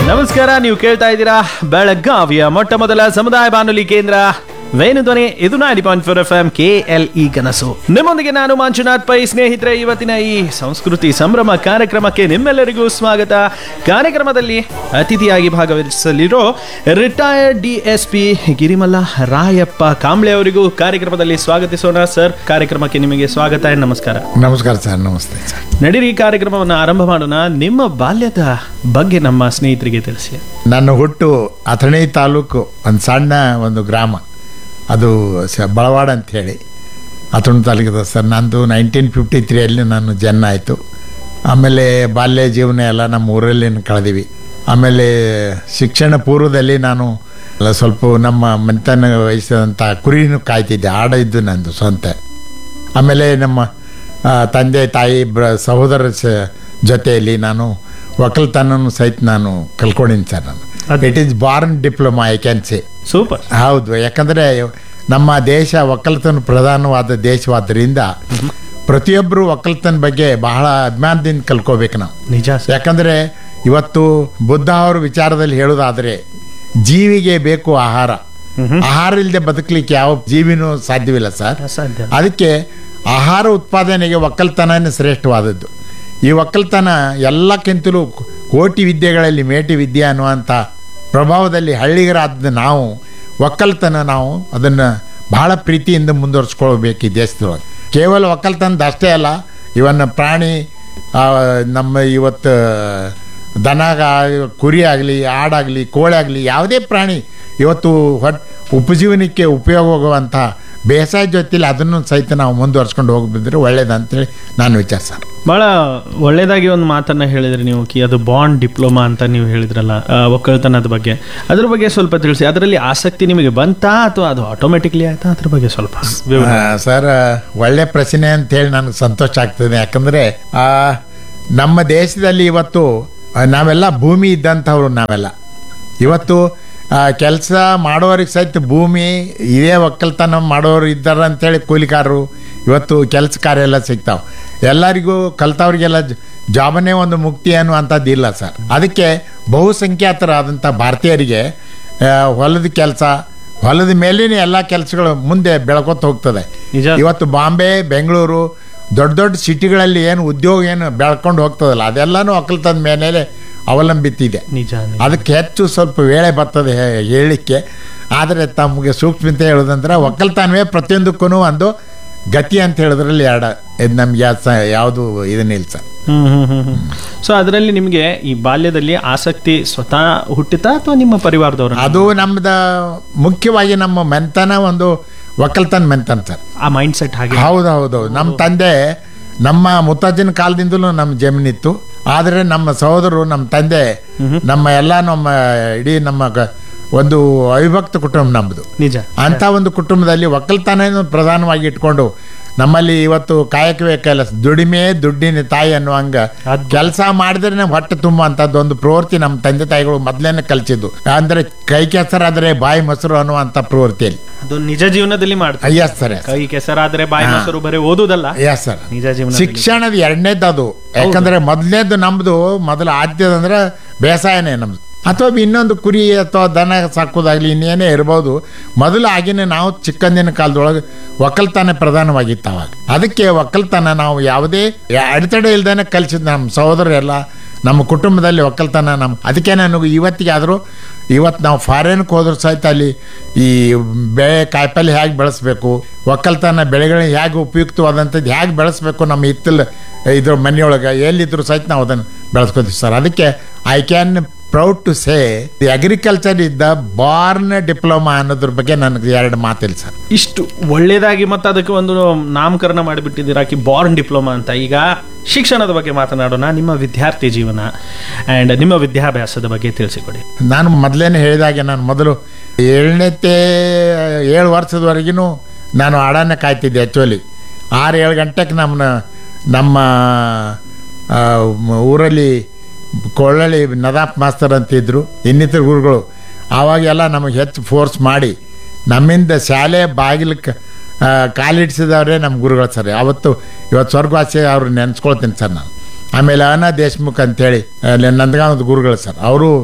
ನಮಸ್ಕಾರ ನೀವು ಕೇಳ್ತಾ ಇದ್ದೀರಾ ಬೆಳಗಾವಿಯ ಮೊಟ್ಟ ಮೊದಲ ಸಮುದಾಯ ಬಾನುಲಿ ಕೇಂದ್ರ ವೇಣುಧ್ವನಿ ಇದು ninety point four F M K L E ಕನಸು ನಿಮ್ಮೊಂದಿಗೆ ನಾನು ಮಂಜುನಾಥ್ ಪೈ ಸ್ನೇಹಿತರೆ ಇವತ್ತಿನ ಈ ಸಂಸ್ಕೃತಿ ಸಂಭ್ರಮ ಕಾರ್ಯಕ್ರಮಕ್ಕೆ ನಿಮ್ಮೆಲ್ಲರಿಗೂ ಸ್ವಾಗತ ಕಾರ್ಯಕ್ರಮದಲ್ಲಿ ಅತಿಥಿಯಾಗಿ ಭಾಗವಹಿಸಲಿರೋ retired D S P Girimalla Rayappa Kamble ಅವರಿಗೂ ಕಾರ್ಯಕ್ರಮದಲ್ಲಿ ಸ್ವಾಗತಿಸೋಣ ಸರ್ ಕಾರ್ಯಕ್ರಮಕ್ಕೆ ನಿಮಗೆ ಸ್ವಾಗತ and ನಮಸ್ಕಾರ ನಮಸ್ಕಾರ ಸರ್ ನಮಸ್ತೆ ಸರ್ ನಡೀರಿ ಈ ಕಾರ್ಯಕ್ರಮವನ್ನು ಆರಂಭ ಮಾಡೋಣ ನಿಮ್ಮ ಬಾಲ್ಯದ ಬಗ್ಗೆ ನಮ್ಮ ಸ್ನೇಹಿತರಿಗೆ ತಿಳಿಸಿ ನನ್ನ ಹುಟ್ಟು ಅಥಣಿ ತಾಲೂಕು ಒಂದು ಸಣ್ಣ ಒಂದು ಗ್ರಾಮ ಅದು ಸ ಬಳವಾಡ ಅಂತ ಹೇಳಿ ಅಥಣಿ ತಾಲೂಕಿದೆ ಸರ್ ನಂದು ನೈನ್ಟೀನ್ ಫಿಫ್ಟಿ ತ್ರೀಯಲ್ಲಿ ನಾನು ಜನ್ಮ ಆಯಿತು ಆಮೇಲೆ ಬಾಲ್ಯ ಜೀವನ ಎಲ್ಲ ನಮ್ಮ ಊರಲ್ಲಿ ಕಳೆದೀವಿ ಆಮೇಲೆ ಶಿಕ್ಷಣ ಪೂರ್ವದಲ್ಲಿ ನಾನು ಎಲ್ಲ ಸ್ವಲ್ಪ ನಮ್ಮ ಮನೆತನ ವಹಿಸಿದಂಥ ಕುರಿನೂ ಕಾಯ್ತಿದ್ದೆ ಆಡ ಇದ್ದು ನಂದು ಸ್ವಂತ ಆಮೇಲೆ ನಮ್ಮ ಆ, ತಂದೆ ತಾಯಿ ಬ್ರ ಸಹೋದರ ಸ- ಜೊತೆಯಲ್ಲಿ ನಾನು ಒಕ್ಕಲ್ತನೂ ಸಹಿತ ನಾನು ಕಲ್ಕೊಂಡಿನಿ ಸರ್ ನಾನು ಅದೇ. It is born diploma I can say super ಹೌದು ಯಾಕಂದರೆ ನಮ್ಮ ದೇಶ ಒಕ್ಕಲ್ತನ ಪ್ರಧಾನವಾದ ದೇಶವಾದ್ದರಿಂದ ಪ್ರತಿಯೊಬ್ಬರು ಒಕ್ಕಲ್ತನ ಬಗ್ಗೆ ಬಹಳ ಅಭಿಮಾನದಿಂದ ಕಲ್ಕೋಬೇಕು ನಾವು ನಿಜ ಸರ್ ಯಾಕಂದರೆ ಇವತ್ತು ಬುದ್ಧ ಅವ್ರ ವಿಚಾರದಲ್ಲಿ ಹೇಳೋದಾದರೆ ಜೀವಿಗೆ ಬೇಕು ಆಹಾರ ಆಹಾರ ಇಲ್ಲದೆ ಬದುಕಲಿಕ್ಕೆ ಯಾವ ಜೀವಿನೂ ಸಾಧ್ಯವಿಲ್ಲ ಸರ್ ಅಸಾಧ್ಯ ಅದಕ್ಕೆ ಆಹಾರ ಉತ್ಪಾದನೆಗೆ ಒಕ್ಕಲ್ತನನೇ ಶ್ರೇಷ್ಠವಾದದ್ದು ಈ ಒಕ್ಕಲ್ತನ ಎಲ್ಲಕ್ಕಿಂತಲೂ ಕೋಟಿ ವಿದ್ಯೆಗಳಲ್ಲಿ ಮೇಟಿ ವಿದ್ಯೆ ಅನ್ನುವಂಥ ಪ್ರಭಾವದಲ್ಲಿ ಹಳ್ಳಿಗರಾದ ನಾವು ಒಕ್ಕಲ್ತನ ನಾವು ಅದನ್ನು ಬಹಳ ಪ್ರೀತಿಯಿಂದ ಮುಂದುವರ್ಸ್ಕೊಳ್ಬೇಕು ಈ ದೇಶದೊಳಗೆ ಕೇವಲ ಒಕ್ಕಲ್ತನದ ಅಷ್ಟೇ ಅಲ್ಲ ಇವನ್ನ ಪ್ರಾಣಿ ಆ, ನಮ್ಮ ಇವತ್ತು ದನ ಆ- ಕುರಿ ಆಗಲಿ ಆಡಾಗಲಿ ಕೋಳಿ ಆಗಲಿ ಯಾವುದೇ ಪ್ರಾಣಿ ಇವತ್ತು ಹೊಟ್ ಉಪಜೀವನಕ್ಕೆ ಉಪಯೋಗವಾಗುವಂಥ ಬೇಸಾಯ ಜೊತೆಲಿ ಅದನ್ನು ಸಹಿತ ನಾವು ಮುಂದುವರ್ಸ್ಕೊಂಡು ಹೋಗ್ಬಿದ್ರೆ ಒಳ್ಳೇದಂತೇಳಿ ನಾನು ವಿಚಾರ ಸರ್ ಬಹಳ ಒಳ್ಳೇದಾಗಿ ಒಂದು ಮಾತನ್ನ ಹೇಳಿದ್ರಿ ನೀವು ಕಿ ಅದು ಬಾಂಡ್ ಡಿಪ್ಲೊಮಾ ಅಂತ ನೀವು ಹೇಳಿದ್ರಲ್ಲ ಆ, ಒಕ್ಕಲ್ತನದ ಬಗ್ಗೆ ಅದ್ರ ಬಗ್ಗೆ ಸ್ವಲ್ಪ ತಿಳಿಸಿ ಅದರಲ್ಲಿ ಆಸಕ್ತಿ ನಿಮಗೆ ಬಂತಾ ಅಥವಾ ಅದು ಆಟೋಮೆಟಿಕ್ಲಿ ಆಯ್ತಾ ಅದ್ರ ಬಗ್ಗೆ ಸ್ವಲ್ಪ ವಿವರ ಆ, ಸರ್ ಒಳ್ಳೆ ಪ್ರಶ್ನೆ ಅಂತೇಳಿ ನನಗೆ ಸಂತೋಷ ಆಗ್ತದೆ ಯಾಕಂದರೆ ನಮ್ಮ ದೇಶದಲ್ಲಿ ಇವತ್ತು ಆ, ನಾವೆಲ್ಲ ಭೂಮಿ ಇದ್ದಂಥವ್ರು ನಾವೆಲ್ಲ ಇವತ್ತು ಕೆಲಸ ಮಾಡೋರಿಗೆ ಸಹಿತ ಭೂಮಿ ಇದೇ ಒಕ್ಕಲ್ತನ ಮಾಡೋರು ಇದ್ದಾರೆ ಅಂತೇಳಿ ಕೂಲಿಕಾರರು ಇವತ್ತು ಕೆಲಸ ಕಾರ್ಯ ಎಲ್ಲ ಸಿಗ್ತಾವೆ ಎಲ್ಲರಿಗೂ ಕಲ್ತವ್ರಿಗೆಲ್ಲ ಜ- ಜಾಬನೇ ಒಂದು ಮುಕ್ತಿ ಅನ್ನುವಂಥದ್ದು ಇಲ್ಲ ಸರ್ ಅದಕ್ಕೆ ಬಹುಸಂಖ್ಯಾತರಾದಂಥ ಭಾರತೀಯರಿಗೆ ಆ, ಹೊಲದ ಕೆಲಸ ಹೊಲದ ಮೇಲಿನ ಎಲ್ಲ ಕೆಲಸಗಳು ಮುಂದೆ ಬೆಳ್ಕೊತ ಹೋಗ್ತದೆ ನಿಜ. ಇವತ್ತು ಬಾಂಬೆ ಬೆಂಗಳೂರು ದೊಡ್ಡ ದೊಡ್ಡ ಸಿಟಿಗಳಲ್ಲಿ ಏನು ಉದ್ಯೋಗ ಏನು ಬೆಳ್ಕೊಂಡು ಹೋಗ್ತದಲ್ಲ ಅದೆಲ್ಲನೂ ಒಕ್ಕಲ್ತನ ಮೇಲೆ ಅವಲಂಬಿತಿದೆ ನಿಜ ನಿಜ. ಅದಕ್ಕೆ ಹೆಚ್ಚು ಸ್ವಲ್ಪ ವೇಳೆ ಬರ್ತದೆ ಹೇ- ಹೇಳಲಿಕ್ಕೆ ಆದರೆ ತಮಗೆ ಸೂಕ್ಷ್ಮತೆ ಹೇಳೋದಂದ್ರೆ ಒಕ್ಕಲ್ತನವೇ ಪ್ರತಿಯೊಂದಕ್ಕೂ ಒಂದು ಗತಿ ಅಂತ ಹೇಳಿದ್ರಲ್ಲಿ ಎರಡು ಇದು ನಮ್ಗೆ ಯಾವುದು ಇದನ್ನಿಲ್ಲ ಸರ್ ಹ್ಮ್ ಹ್ಮ್ ಹ್ಮ್ ಹ್ಮ್ ಸೊ ಅದರಲ್ಲಿ ನಿಮಗೆ ಈ ಬಾಲ್ಯದಲ್ಲಿ ಆಸಕ್ತಿ ಸ್ವತಃ ಹುಟ್ಟಿತಾ ಅಥವಾ ನಿಮ್ಮ ಪರಿವಾರದವರು ಅದು ನಮ್ದು ಮುಖ್ಯವಾಗಿ ನಮ್ಮ ಮೆಂತನ ಒಂದು ಒಕ್ಕಲ್ತನ ಮೆಂತನ ಸರ್ ಆ ಮೈಂಡ್ ಸೆಟ್ ಹಾಗೆ ಹೌದು ಹೌದು ನಮ್ಮ ತಂದೆ ನಮ್ಮ ಮುತ್ತಜ್ಜನ ಕಾಲದಿಂದಲೂ ನಮ್ಮ ಜಮೀನಿತ್ತು ಆದರೆ ನಮ್ಮ ಸಹೋದರರು ನಮ್ಮ ತಂದೆ ನಮ್ಮ ಎಲ್ಲ ನಮ್ಮ ಇಡೀ ನಮ್ಮ ಗ- ಒಂದು ಅವಿಭಕ್ತ ಕುಟುಂಬ ನಮ್ಮದು ನಿಜ ಅಂಥ ಒಂದು ಕುಟುಂಬದಲ್ಲಿ ಒಕ್ಕಲ್ತನ ಪ್ರಧಾನವಾಗಿ ಇಟ್ಕೊಂಡು ನಮ್ಮಲ್ಲಿ ಇವತ್ತು ಕಾಯಕವೇ ಕೆಲಸ ದುಡಿಮೆ ದುಡ್ಡಿನ ತಾಯಿ ಅನ್ನುವಂಗ ಅದ್ಭುತ. ಕೆಲಸ ಮಾಡಿದ್ರೆ ಹೊಟ್ಟೆ ತುಂಬುವಂಥದ್ದು ಒಂದು ಪ್ರವೃತ್ತಿ ನಮ್ಮ ತಂದೆ ತಾಯಿಗಳು ಮೊದಲೇನೆ ಕಲಿಸಿದ್ದು ಅಂದ್ರೆ ಕೈ ಕೆಸರಾದರೆ ಬಾಯಿ ಮೊಸರು ಅನ್ನುವಂಥ ಪ್ರವೃತ್ತಿಯಲ್ಲಿ ಅದು ನಿಜ ಜೀವನದಲ್ಲಿ ಮಾಡ್ತಾರೆ ಎಸ್ ಸರ್ ಕೈ ಕೆಸರಾದ್ರೆ ಬಾಯಿ ಮೊಸರು ಬರೀ ಓದುದಲ್ಲ ಎಸ್ ಸರ್ ನಿಜ ಜೀವನ ಶಿಕ್ಷಣದ ಎರಡನೇದು ಅದು ಯಾಕಂದ್ರೆ ಮೊದಲನೇದು ನಮ್ದು ಮೊದಲು ಆದ್ಯದಂದ್ರೆ ಬೇಸಾಯನೇ ನಮ್ದು ಅಥವಾ ಇನ್ನೊಂದು ಕುರಿ ಅಥವಾ ದನ ಸಾಕೋದಾಗ್ಲಿ ಇನ್ನೇನೇ ಇರ್ಬೋದು ಮೊದಲು ಆಗಿನ ನಾವು ಚಿಕ್ಕಂದಿನ ಕಾಲದೊಳಗೆ ಒಕ್ಕಲ್ತನ ಪ್ರಧಾನವಾಗಿತ್ತು ಅವಾಗ ಅದಕ್ಕೆ ಒಕ್ಕಲ್ತನ ನಾವು ಯಾವುದೇ ಯಾ- ಅಡೆತಡೆ ಇಲ್ದೇನೆ ಕಲಿಸಿದ್ ನಮ್ಮ ಸಹೋದರರೆಲ್ಲ ನಮ್ಮ ಕುಟುಂಬದಲ್ಲಿ ಒಕ್ಕಲ್ತನ ನಮ್ಮ ಅದಕ್ಕೆ ನನಗೆ ಇವತ್ತಿಗೆ ಆದರೂ ಇವತ್ತು ನಾವು ಫಾರಿನ್ಗೆ ಹೋದ್ರೂ ಸಹಿತ ಅಲ್ಲಿ ಈ ಬೆಳೆ ಕಾಯಿಪಲ್ಲೆ ಹೇಗೆ ಬೆಳೆಸ್ಬೇಕು ಒಕ್ಕಲ್ತನ ಬೆಳೆಗಳನ್ನ ಹೇಗೆ ಉಪಯುಕ್ತವಾದಂಥದ್ದು ಹೇಗೆ ಬೆಳೆಸ್ಬೇಕು ನಮ್ಮ ಹಿತ್ತಲು ಇದ್ರ ಮನೆಯೊಳಗೆ ಎಲ್ಲಿದ್ರು ಸಹಿತ ನಾವು ಅದನ್ನು ಬೆಳೆಸ್ಕೊತೀವಿ ಸರ್ ಅದಕ್ಕೆ I can proud to say the agriculture ಇದ್ದ ಬಾರ್ನ್ ಡಿಪ್ಲೊಮಾ ಅನ್ನೋದ್ರ ಬಗ್ಗೆ ನನಗೆ ಎರಡು ಮಾತಿಲ್ಲ ಸರ್ ಇಷ್ಟು ಒಳ್ಳೇದಾಗಿ ಮತ್ತೆ ಅದಕ್ಕೆ ಒಂದು ನಾಮಕರಣ ಮಾಡಿಬಿಟ್ಟಿದ್ದೀರಾ ಕಿ ಬಾರ್ನ್ ಡಿಪ್ಲೊಮಾ ಅಂತ ಈಗ ಶಿಕ್ಷಣದ ಬಗ್ಗೆ ಮಾತನಾಡೋಣ ನಿಮ್ಮ ವಿದ್ಯಾರ್ಥಿ ಜೀವನ ಆ್ಯಂಡ್ ನಿಮ್ಮ ವಿದ್ಯಾಭ್ಯಾಸದ ಬಗ್ಗೆ ತಿಳಿಸಿಕೊಡಿ ನಾನು ಮೊದಲೇನೆ ಹೇಳಿದಾಗೆ ನಾನು ಮೊದಲು ಏಳನೇತೆ ಏಳು ವರ್ಷದವರೆಗೂ ನಾನು ಆಡಾನೆ ಕಾಯ್ತಿದ್ದೆ ಆ್ಯಕ್ಚುಲಿ ಆರು ಏಳು ಗಂಟೆಗೆ ನಮ್ಮನ್ನ ನಮ್ಮ ಆ, ಮ- ಊರಲ್ಲಿ ಕೊಳ್ಳಳ್ಳಿ ನದಾಪ್ ಮಾಸ್ತರ್ ಅಂತಿದ್ರು ಇನ್ನಿತರ ಗುರುಗಳು ಆವಾಗೆಲ್ಲ ನಮಗೆ ಹೆಚ್ಚು ಫೋರ್ಸ್ ಮಾಡಿ ನಮ್ಮಿಂದ ಶಾಲೆ ಬಾಗಿಲಕ್ಕೆ ಕಾಲಿಡಿಸಿದವರೇ ನಮ್ಮ ಗುರುಗಳು ಸರ್ ಅವತ್ತು ಇವತ್ತು ಸ್ವರ್ಗವಾಸಿ ಅವ್ರು ನೆನೆಸ್ಕೊಳ್ತೀನಿ ಸರ್ ನಾನು ಆಮೇಲೆ ಅನ ದೇಶ್ಮುಖ್ ಅಂತೇಳಿ ಅಲ್ಲಿ ನಂದಗಾಂವದ ಗುರುಗಳು ಸರ್ ಅವರು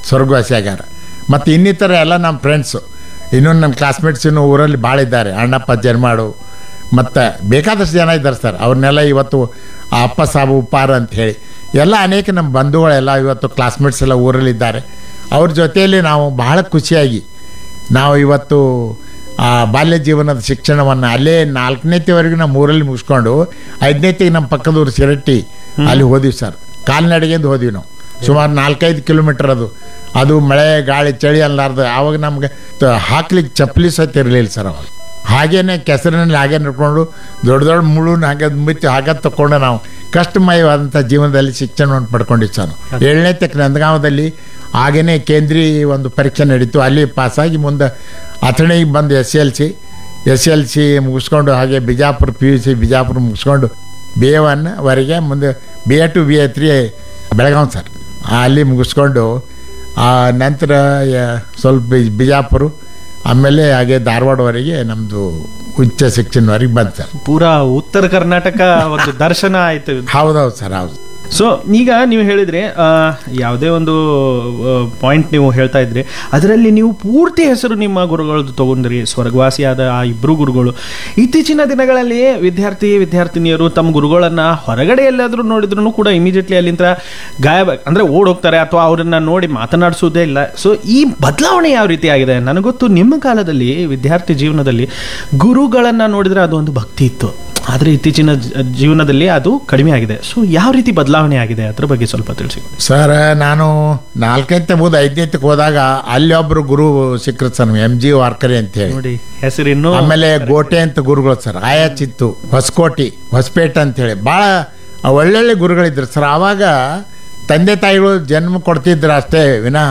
ಸ್ವರ್ಗವಾಸಿ ಆಗ್ಯಾರ ಮತ್ತು ಇನ್ನಿತರ ಎಲ್ಲ ನಮ್ಮ ಫ್ರೆಂಡ್ಸು ಇನ್ನೊಂದು ನಮ್ಮ ಕ್ಲಾಸ್ಮೇಟ್ಸ್ ಇನ್ನೂ ಊರಲ್ಲಿ ಭಾಳ ಇದ್ದಾರೆ ಅಣ್ಣಪ್ಪ ಜನ್ಮಾಡು ಮತ್ತು ಬೇಕಾದಷ್ಟು ಜನ ಇದ್ದಾರೆ ಸರ್ ಅವ್ರನ್ನೆಲ್ಲ ಇವತ್ತು ಆ ಅಪ್ಪ ಸಾಬು ಉಪ್ಪಾರ ಅಂತ ಹೇಳಿ ಎಲ್ಲ ಅನೇಕ ನಮ್ಮ ಬಂಧುಗಳೆಲ್ಲ ಇವತ್ತು ಕ್ಲಾಸ್ಮೇಟ್ಸ್ ಎಲ್ಲ ಊರಲ್ಲಿದ್ದಾರೆ ಅವ್ರ ಜೊತೆಯಲ್ಲಿ ನಾವು ಬಹಳ ಖುಷಿಯಾಗಿ ನಾವು ಇವತ್ತು ಆ ಬಾಲ್ಯ ಜೀವನದ ಶಿಕ್ಷಣವನ್ನು ಅಲ್ಲೇ ನಾಲ್ಕನೇತಿವರೆಗೂ ನಮ್ಮ ಊರಲ್ಲಿ ಮುಗಿಸ್ಕೊಂಡು ಐದನೇತಿಗೆ ನಮ್ಮ ಪಕ್ಕದ ಊರು ಸಿರಟ್ಟಿ ಅಲ್ಲಿ ಹೋದಿವಿ ಸರ್ ಕಾಲ್ನಡಿಗೆಂದು ಹೋದಿವಿ ನಾವು ಸುಮಾರು ನಾಲ್ಕೈದು ಕಿಲೋಮೀಟರ್ ಅದು ಅದು ಮಳೆ ಗಾಳಿ ಚಳಿ ಅಲ್ಲಾರ್ದು ಆವಾಗ ನಮ್ಗೆ ತ- ಹಾಕ್ಲಿಕ್ಕೆ ಚಪ್ಪಲಿ ಸಹಿತ ಇರಲಿಲ್ಲ ಸರ್ ಅವಾಗ ಹಾಗೇನೆ ಕೆಸರಿನಲ್ಲಿ ಹಾಗೆ ನಡ್ಕೊಂಡು ದೊಡ್ಡ ದೊಡ್ಡ ಮುಳುನ ಹಾಗೆ ಮುಚ್ಚಿ ಹಾಗೆ ತಗೊಂಡು ನಾವು ಕಷ್ಟಮಯವಾದಂಥ ಜೀವನದಲ್ಲಿ ಶಿಕ್ಷಣವನ್ನು ಪಡ್ಕೊಂಡಿದ್ದು ಸರ್ ಏಳನೇ ತಕ್ಕ ನಂದಗಾಂವದಲ್ಲಿ ಹಾಗೇನೆ ಕೇಂದ್ರೀಯ ಒಂದು ಪರೀಕ್ಷೆ ನಡೀತು ಅಲ್ಲಿ ಪಾಸಾಗಿ ಮುಂದೆ ಅಥಣಿಗೆ ಬಂದು S L C S L C ಮುಗಿಸ್ಕೊಂಡು ಹಾಗೆ Bijapur P U C Bijapur ಮುಗಿಸ್ಕೊಂಡು ಬಿ ಎ ಒನ್ ವರೆಗೆ ಮುಂದೆ B A two B A three Belagavi sir ಅಲ್ಲಿ ಮುಗಿಸ್ಕೊಂಡು ಆ ನಂತರ ಯ- ಸ್ವಲ್ಪ ಬಿ- ಬಿಜಾಪುರ ಆಮೇಲೆ ಹಾಗೆ ಧಾರವಾಡವರೆಗೆ ನಮ್ಮದು ಉಚ್ಚ ಶಿಕ್ಷಣವರೆಗೆ ಬಂತು ಸರ್ ಪೂರಾ ಉತ್ತರ ಕರ್ನಾಟಕ ಒಂದು ದರ್ಶನ ಆಯ್ತು ಹೌದೌದು ಸರ್ ಹೌದು ಸೊ ಈಗ ನೀವು ಹೇಳಿದ್ರಿ ಆ, ಯಾವುದೇ ಒಂದು ಪಾಯಿಂಟ್ ನೀವು ಹೇಳ್ತಾ ಇದ್ರಿ ಅದರಲ್ಲಿ ನೀವು ಪೂರ್ತಿ ಹೆಸರು ನಿಮ್ಮ ಗುರುಗಳದ್ದು ತಗೊಂಡ್ರಿ ಸ್ವರ್ಗವಾಸಿಯಾದ ಆ ಇಬ್ಬರು ಗುರುಗಳು ಇತ್ತೀಚಿನ ದಿನಗಳಲ್ಲಿ ವಿದ್ಯಾರ್ಥಿ ವಿದ್ಯಾರ್ಥಿನಿಯರು ತಮ್ಮ ಗುರುಗಳನ್ನ ಹೊರಗಡೆ ಎಲ್ಲಾದ್ರೂ ನೋಡಿದ್ರು ಕೂಡ ಇಮಿಡಿಯೇಟ್ಲಿ ಅಲ್ಲಿಂದ ಗಾಯಬ ಅಂದ್ರೆ ಓಡ್ ಹೋಗ್ತಾರೆ ಅಥವಾ ಅವರನ್ನ ನೋಡಿ ಮಾತನಾಡಿಸೋದೇ ಇಲ್ಲ ಸೊ ಈ ಬದಲಾವಣೆ ಯಾವ ರೀತಿ ಆಗಿದೆ ನನಗೊತ್ತು ನಿಮ್ಮ ಕಾಲದಲ್ಲಿ ವಿದ್ಯಾರ್ಥಿ ಜೀವನದಲ್ಲಿ ಗುರುಗಳನ್ನ ನೋಡಿದ್ರೆ ಅದು ಒಂದು ಭಕ್ತಿ ಇತ್ತು ಆದರೆ ಇತ್ತೀಚಿನ ಜ- ಜೀವನದಲ್ಲಿ ಅದು ಕಡಿಮೆ ಆಗಿದೆ ಸೊ ಯಾವ ರೀತಿ ಬದಲಾವಣೆ ಆಗಿದೆ ಅದ್ರ ಬಗ್ಗೆ ಸ್ವಲ್ಪ ತಿಳಿಸಿ ಸರ್ ನಾನು ನಾಲ್ಕನೇ ಮುಗಿದು ಐದನೇತಕ್ಕೆ ಹೋದಾಗ ಅಲ್ಲಿ ಒಬ್ರು ಗುರು ಸಿಕ್ಕರು ಸರ್ ಎಮ್ ಜಿ ವಾರ್ಕರಿ ಅಂತ ಹೇಳಿ ನೋಡಿ ಹೆಸರಿನ್ನು ಆಮೇಲೆ ಗೋಟೆ ಅಂತ ಗುರುಗಳು ಸರ್ ಆಯಾ ಚಿತ್ತು ಹೊಸಕೋಟಿ ಹೊಸಪೇಟೆ ಅಂತೇಳಿ ಭಾಳ ಒಳ್ಳೊಳ್ಳೆ ಗುರುಗಳಿದ್ರು ಸರ್ ಆವಾಗ ತಂದೆ ತಾಯಿಗಳು ಜನ್ಮ ಕೊಡ್ತಿದ್ರು ಅಷ್ಟೇ ವಿನಃ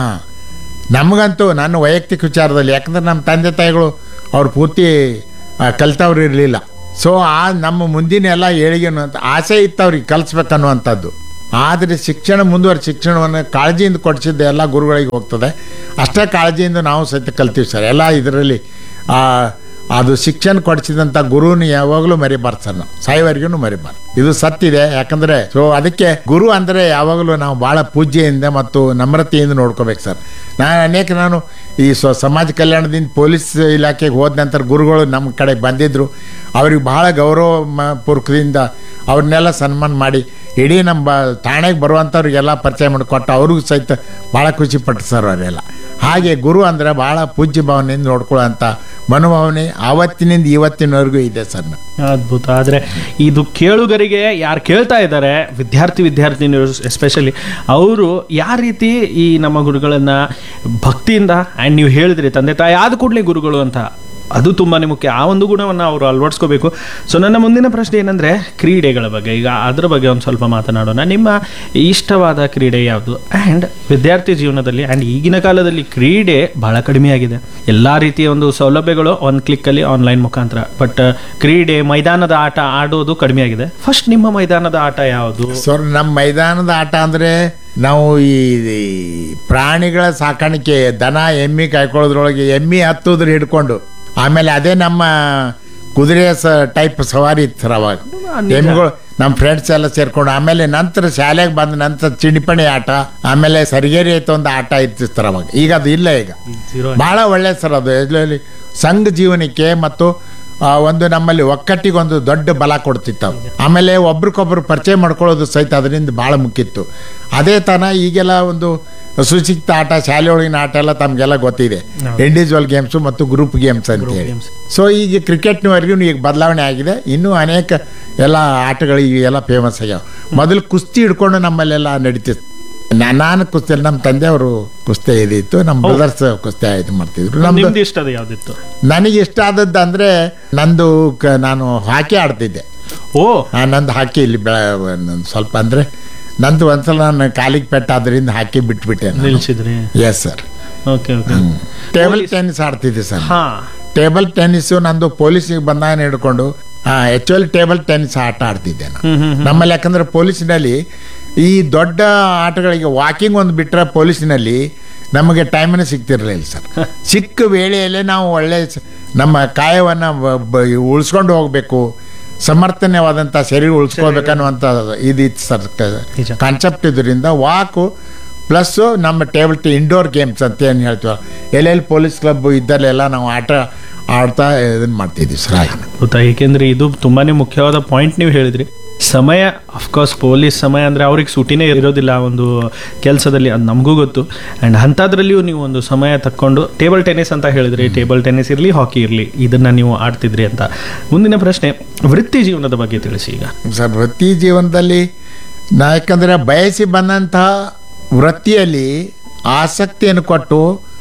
ನಮಗಂತೂ ನನ್ನ ವೈಯಕ್ತಿಕ ವಿಚಾರದಲ್ಲಿ ಯಾಕಂದ್ರೆ ನಮ್ಮ ತಂದೆ ತಾಯಿಗಳು ಅವ್ರು ಪೂರ್ತಿ ಆ, ಕಲ್ತವ್ರು ಇರಲಿಲ್ಲ ಸೊ ಆ ನಮ್ಮ ಮುಂದಿನ ಎಲ್ಲ ಏಳಿಗೆ ಅನ್ನುವಂಥ ಆಸೆ ಇತ್ತು ಅವ್ರಿಗೆ ಕಲಿಸ್ಬೇಕನ್ನುವಂಥದ್ದು ಆದರೆ ಶಿಕ್ಷಣ ಮುಂದುವರೆ ಶಿಕ್ಷಣವನ್ನು ಕಾಳಜಿಯಿಂದ ಕೊಡಿಸಿದ್ದು ಎಲ್ಲ ಗುರುಗಳಿಗೆ ಹೋಗ್ತದೆ ಅಷ್ಟೇ ಕಾಳಜಿಯಿಂದ ನಾವು ಸಹಿತ ಕಲ್ತೀವಿ ಸರ್ ಎಲ್ಲ ಇದರಲ್ಲಿ ಆ, ಅದು ಶಿಕ್ಷಣ ಕೊಡಿಸಿದಂಥ ಗುರುನ ಯಾವಾಗಲೂ ಮರಿಬಾರ್ದು ಸರ್ ನಾವು ಸಾಯುವವರೆಗೂ ಮರಿಬಾರ್ದು ಇದು ಸತ್ತಿದೆ ಯಾಕಂದ್ರೆ ಸೊ ಅದಕ್ಕೆ ಗುರು ಅಂದರೆ ಯಾವಾಗಲೂ ನಾವು ಭಾಳ ಪೂಜ್ಯೆಯಿಂದ ಮತ್ತು ನಮ್ರತೆಯಿಂದ ನೋಡ್ಕೋಬೇಕು ಸರ್ ನಾನು ಅನೇಕ ನಾನು ಈ ಸ್ವ ಸಮಾಜ ಕಲ್ಯಾಣದಿಂದ ಪೊಲೀಸ್ ಇಲಾಖೆಗೆ ಹೋದ ನಂತರ ಗುರುಗಳು ನಮ್ಮ ಕಡೆ ಬಂದಿದ್ದರು ಅವ್ರಿಗೆ ಭಾಳ ಗೌರವ ಮ- ಪೂರ್ವಕದಿಂದ ಅವ್ರನ್ನೆಲ್ಲ ಸನ್ಮಾನ ಮಾಡಿ ಇಡೀ ನಮ್ಮ ಬ- ಠಾಣೆಗೆ ಬರುವಂಥವ್ರಿಗೆಲ್ಲ ಪರಿಚಯ ಮಾಡಿಕೊಟ್ಟು ಅವ್ರಿಗೂ ಸಹಿತ ಭಾಳ ಖುಷಿ ಪಟ್ಟು ಸರ್ ಅವರೆಲ್ಲ ಹಾಗೆ ಗುರು ಅಂದರೆ ಭಾಳ ಪೂಜ್ಯ ಭಾವನೆಯಿಂದ ನೋಡ್ಕೊಳ್ಳೋಂಥ ಮನೋಭಾವನೆ ಆವತ್ತಿನಿಂದ ಇವತ್ತಿನವರೆಗೂ ಇದೆ ಸರ್ ನಾನು ಅದ್ಭುತ ಆದರೆ ಇದು ಕೇಳುಗರಿಗೆ ಯಾರು ಕೇಳ್ತಾ ಇದ್ದಾರೆ ವಿದ್ಯಾರ್ಥಿ ವಿದ್ಯಾರ್ಥಿನಿಯರು ಎಸ್ಪೆಷಲಿ ಅವರು ಯಾವ ರೀತಿ ಈ ನಮ್ಮ ಗುರುಗಳನ್ನ ಭಕ್ತಿಯಿಂದ ಆ್ಯಂಡ್ ನೀವು ಹೇಳಿದ್ರಿ ತಂದೆ ತಾಯಿ ಆದ ಕೂಡಲೇ ಗುರುಗಳು ಅಂತ ಅದು ತುಂಬಾ ಮುಖ್ಯ ಆ ಒಂದು ಗುಣವನ್ನು ಅವರು ಅಳವಡಿಸ್ಕೋಬೇಕು ಸೊ ನನ್ನ ಮುಂದಿನ ಪ್ರಶ್ನೆ ಏನಂದರೆ ಕ್ರೀಡೆಗಳ ಬಗ್ಗೆ ಈಗ ಅದರ ಬಗ್ಗೆ ಒಂದು ಸ್ವಲ್ಪ ಮಾತನಾಡೋಣ ನಿಮ್ಮ ಇಷ್ಟವಾದ ಕ್ರೀಡೆ ಯಾವುದು ಆ್ಯಂಡ್ ವಿದ್ಯಾರ್ಥಿ ಜೀವನದಲ್ಲಿ ಆ್ಯಂಡ್ ಈಗಿನ ಕಾಲದಲ್ಲಿ ಕ್ರೀಡೆ ಬಹಳ ಕಡಿಮೆಯಾಗಿದೆ ಎಲ್ಲ ರೀತಿಯ ಒಂದು ಸೌಲಭ್ಯಗಳು ಒಂದು ಕ್ಲಿಕ್ಕಲ್ಲಿ ಆನ್ಲೈನ್ ಮುಖಾಂತರ ಬಟ್ ಕ್ರೀಡೆ ಮೈದಾನದ ಆಟ ಆಡೋದು ಕಡಿಮೆ ಆಗಿದೆ ಫಸ್ಟ್ ನಿಮ್ಮ ಮೈದಾನದ ಆಟ ಯಾವುದು ಸರ್ ನಮ್ಮ ಮೈದಾನದ ಆಟ ಅಂದರೆ ನಾವು ಈ ಈ ಪ್ರಾಣಿಗಳ ಸಾಕಾಣಿಕೆ ದನ ಎಮ್ಮಿ ಕಾಯ್ಕೊಳ್ಳೋದ್ರೊಳಗೆ ಎಮ್ಮಿ ಹತ್ತೋದ್ರ ಹಿಡ್ಕೊಂಡು ಆಮೇಲೆ ಅದೇ ನಮ್ಮ ಕುದುರೆ ಸ ಟೈಪ್ ಸವಾರಿ ಇತ್ತು ಸರ್ ಅವಾಗ ನಿಜ. ಎಮ್ಮಿಗಳು ನಮ್ಮ ಫ್ರೆಂಡ್ಸ್ ಎಲ್ಲ ಸೇರ್ಕೊಂಡು ಆಮೇಲೆ ನಂತರ ಶಾಲೆಗೆ ಬಂದ ನಂತರ ಚಿಣಿಪಣಿ ಆಟ ಆಮೇಲೆ ಸರಿಗೇರಿ ಐತೆ ಒಂದು ಆಟ ಇತ್ತು ಸರ್ ಅವಾಗ ಈಗ ಅದು ಇಲ್ಲ ಈಗ Zero. ಬಹಳ ಒಳ್ಳೆ ಸರ್ ಅದು ಇದರಲ್ಲಿ ಸಂಘ ಜೀವನಕ್ಕೆ ಮತ್ತು ಆ, ಒಂದು ನಮ್ಮಲ್ಲಿ ಒಕ್ಕಟ್ಟಿಗೆ ಒಂದು ದೊಡ್ಡ ಬಲ ಕೊಡ್ತಿತ್ತು ಅವು. ಆಮೇಲೆ ಒಬ್ರಿಗೊಬ್ರು ಪರಿಚಯ ಮಾಡ್ಕೊಳ್ಳೋದು ಸಹಿತ ಅದರಿಂದ ಭಾಳ ಮುಖ್ಯಿತ್ತು ಅದೇ ತನ ಈಗೆಲ್ಲ ಒಂದು ಸುಶಿಕ್ತ ಆಟ ಶಾಲೆ ಒಳಗಿನ ಆಟ ಎಲ್ಲ ತಮಗೆಲ್ಲ ಗೊತ್ತಿದೆ ಹೌದು. ಇಂಡಿವಿಜುವಲ್ ಗೇಮ್ಸು ಮತ್ತು ಗ್ರೂಪ್ ಗೇಮ್ಸ್ ಅಂತ ಹೇಳಿ games. ಸೊ ಈಗ ಕ್ರಿಕೆಟ್ನವರೆಗೂ ಈಗ ಬದಲಾವಣೆ ಆಗಿದೆ ಇನ್ನೂ ಅನೇಕ ಎಲ್ಲ ಆಟಗಳು ಈಗ ಎಲ್ಲ ಫೇಮಸ್ ಆಗ್ಯಾವ ಮೊದಲು ಕುಸ್ತಿ ಹಿಡ್ಕೊಂಡು ನಮ್ಮಲ್ಲೆಲ್ಲ ನಡೀತಿತ್ತು ನಾ- ನಾನು ಕುಸ್ತಿ ನಮ್ಮ ತಂದೆಯವರು ಕುಸ್ತಿ ಇದಿತ್ತು ನಮ್ಮ ಬ್ರದರ್ಸ್ ಕುಸ್ತಿ ಇದು ಮಾಡ್ತಿದ್ರು ನಮ್ದು ನಿಮ್ದು ಇಷ್ಟದ ಯಾವ್ದಿತ್ತು ನನಗೆ ಇಷ್ಟ ಆದದ್ದು ಅಂದರೆ ನಂದು ಕ- ನಾನು ಹಾಕಿ ಆಡ್ತಿದ್ದೆ ಓ ಆ, ನಂದು ಹಾಕಿ ಇಲ್ಲಿ ಬೆಳ ನಂದು ಸ್ವಲ್ಪ ಅಂದರೆ ನಂದು ಒಂದ್ಸಲ ನಾನು ಕಾಲಿಗೆ ಪೆಟ್ಟಾದ್ರಿಂದ ಹಾಕಿ ಬಿಟ್ಬಿಟ್ಟೆ ನಿಲ್ಸಿದ್ರಿ yes sir okay okay table tennis ಆಡ್ತಿದ್ದೆ ಸರ್ ಹಾ ಟೇಬಲ್ ಟೆನ್ನಿಸು ನಂದು ಪೊಲೀಸಿಗೆ ಬಂದಾಗ ಹಿಡ್ಕೊಂಡು ಆ್ಯಕ್ಚುಲಿ ಟೇಬಲ್ ಟೆನ್ನಿಸ್ ಆಟ ಆಡ್ತಿದ್ದೆ ನಾನು ಹ್ಮ್ ಹ್ಮ್ ನಮ್ಮಲ್ಲಿ ಯಾಕಂದ್ರೆ ಪೊಲೀಸಿನಲ್ಲಿ ಈ ದೊಡ್ಡ ಆಟಗಳಿಗೆ ವಾಕಿಂಗ್ ಒಂದು ಬಿಟ್ಟರೆ ಪೊಲೀಸಿನಲ್ಲಿ ನಮಗೆ ಟೈಮನ್ನು ಸಿಗ್ತಿರಲಿಲ್ಲ ಸರ್ ಚಿಕ್ಕ ವೇಳೆಯಲ್ಲೇ ನಾವು ಒಳ್ಳೆ ಸ- ನಮ್ಮ ಕಾಯವನ್ನು ಉಳಿಸ್ಕೊಂಡು ಹೋಗಬೇಕು ಸಮರ್ಥನೀಯವಾದಂಥ ಶರೀರ ಉಳಿಸ್ಕೋಬೇಕನ್ನುವಂಥ ಇದಿತ್ತು ಸರ್ ನಿಜ. ಕಾನ್ಸೆಪ್ಟ್ ಇದರಿಂದ ವಾಕು ಪ್ಲಸ್ಸು ನಮ್ಮ ಟೇಬಲ್ ಟಿ ಇಂಡೋರ್ ಗೇಮ್ಸ್ ಅಂತ ಏನು ಹೇಳ್ತೀವಲ್ಲ ಎಲ್ಲೆಲ್ಲಿ ಪೊಲೀಸ್ ಕ್ಲಬ್ ಇದ್ದಲ್ಲೆಲ್ಲ ನಾವು ಆಟ ಆಡ್ತಾ ಇದನ್ನು ಮಾಡ್ತಿದ್ವಿ ಸರ್ ಹಾಗೆ ಗೊತ್ತಾ ಏಕೆಂದ್ರೆ ಇದು ತುಂಬಾನೇ ಮುಖ್ಯವಾದ ಪಾಯಿಂಟ್ ನೀವು ಹೇಳಿದ್ರಿ ಸಮಯ ಅಫ್ಕೋರ್ಸ್ ಪೊಲೀಸ್ ಸಮಯ ಅಂದರೆ ಅವ್ರಿಗೆ ಸೂಟಿನೇ ಇರೋದಿಲ್ಲ ಒಂದು ಕೆಲಸದಲ್ಲಿ ಅದು ನಮಗೂ ಗೊತ್ತು ಆ್ಯಂಡ್ ಅಂಥದ್ರಲ್ಲಿಯೂ ನೀವು ಒಂದು ಸಮಯ ತಕ್ಕೊಂಡು ಟೇಬಲ್ ಟೆನ್ನಿಸ್ ಅಂತ ಹೇಳಿದ್ರಿ ಟೇಬಲ್ ಟೆನ್ನಿಸ್ ಇರಲಿ ಹಾಕಿ ಇರಲಿ ಇದನ್ನು ನೀವು ಆಡ್ತಿದ್ರಿ ಅಂತ ಮುಂದಿನ ಪ್ರಶ್ನೆ ವೃತ್ತಿ ಜೀವನದ ಬಗ್ಗೆ ತಿಳಿಸಿ ಈಗ ಸರ್ ವೃತ್ತಿ ಜೀವನದಲ್ಲಿ ನಾ ಯಾಕಂದರೆ ಬಯಸಿ ಬಂದಂತಹ ವೃತ್ತಿಯಲ್ಲಿ ಆಸಕ್ತಿಯನ್ನು ಕೊಟ್ಟು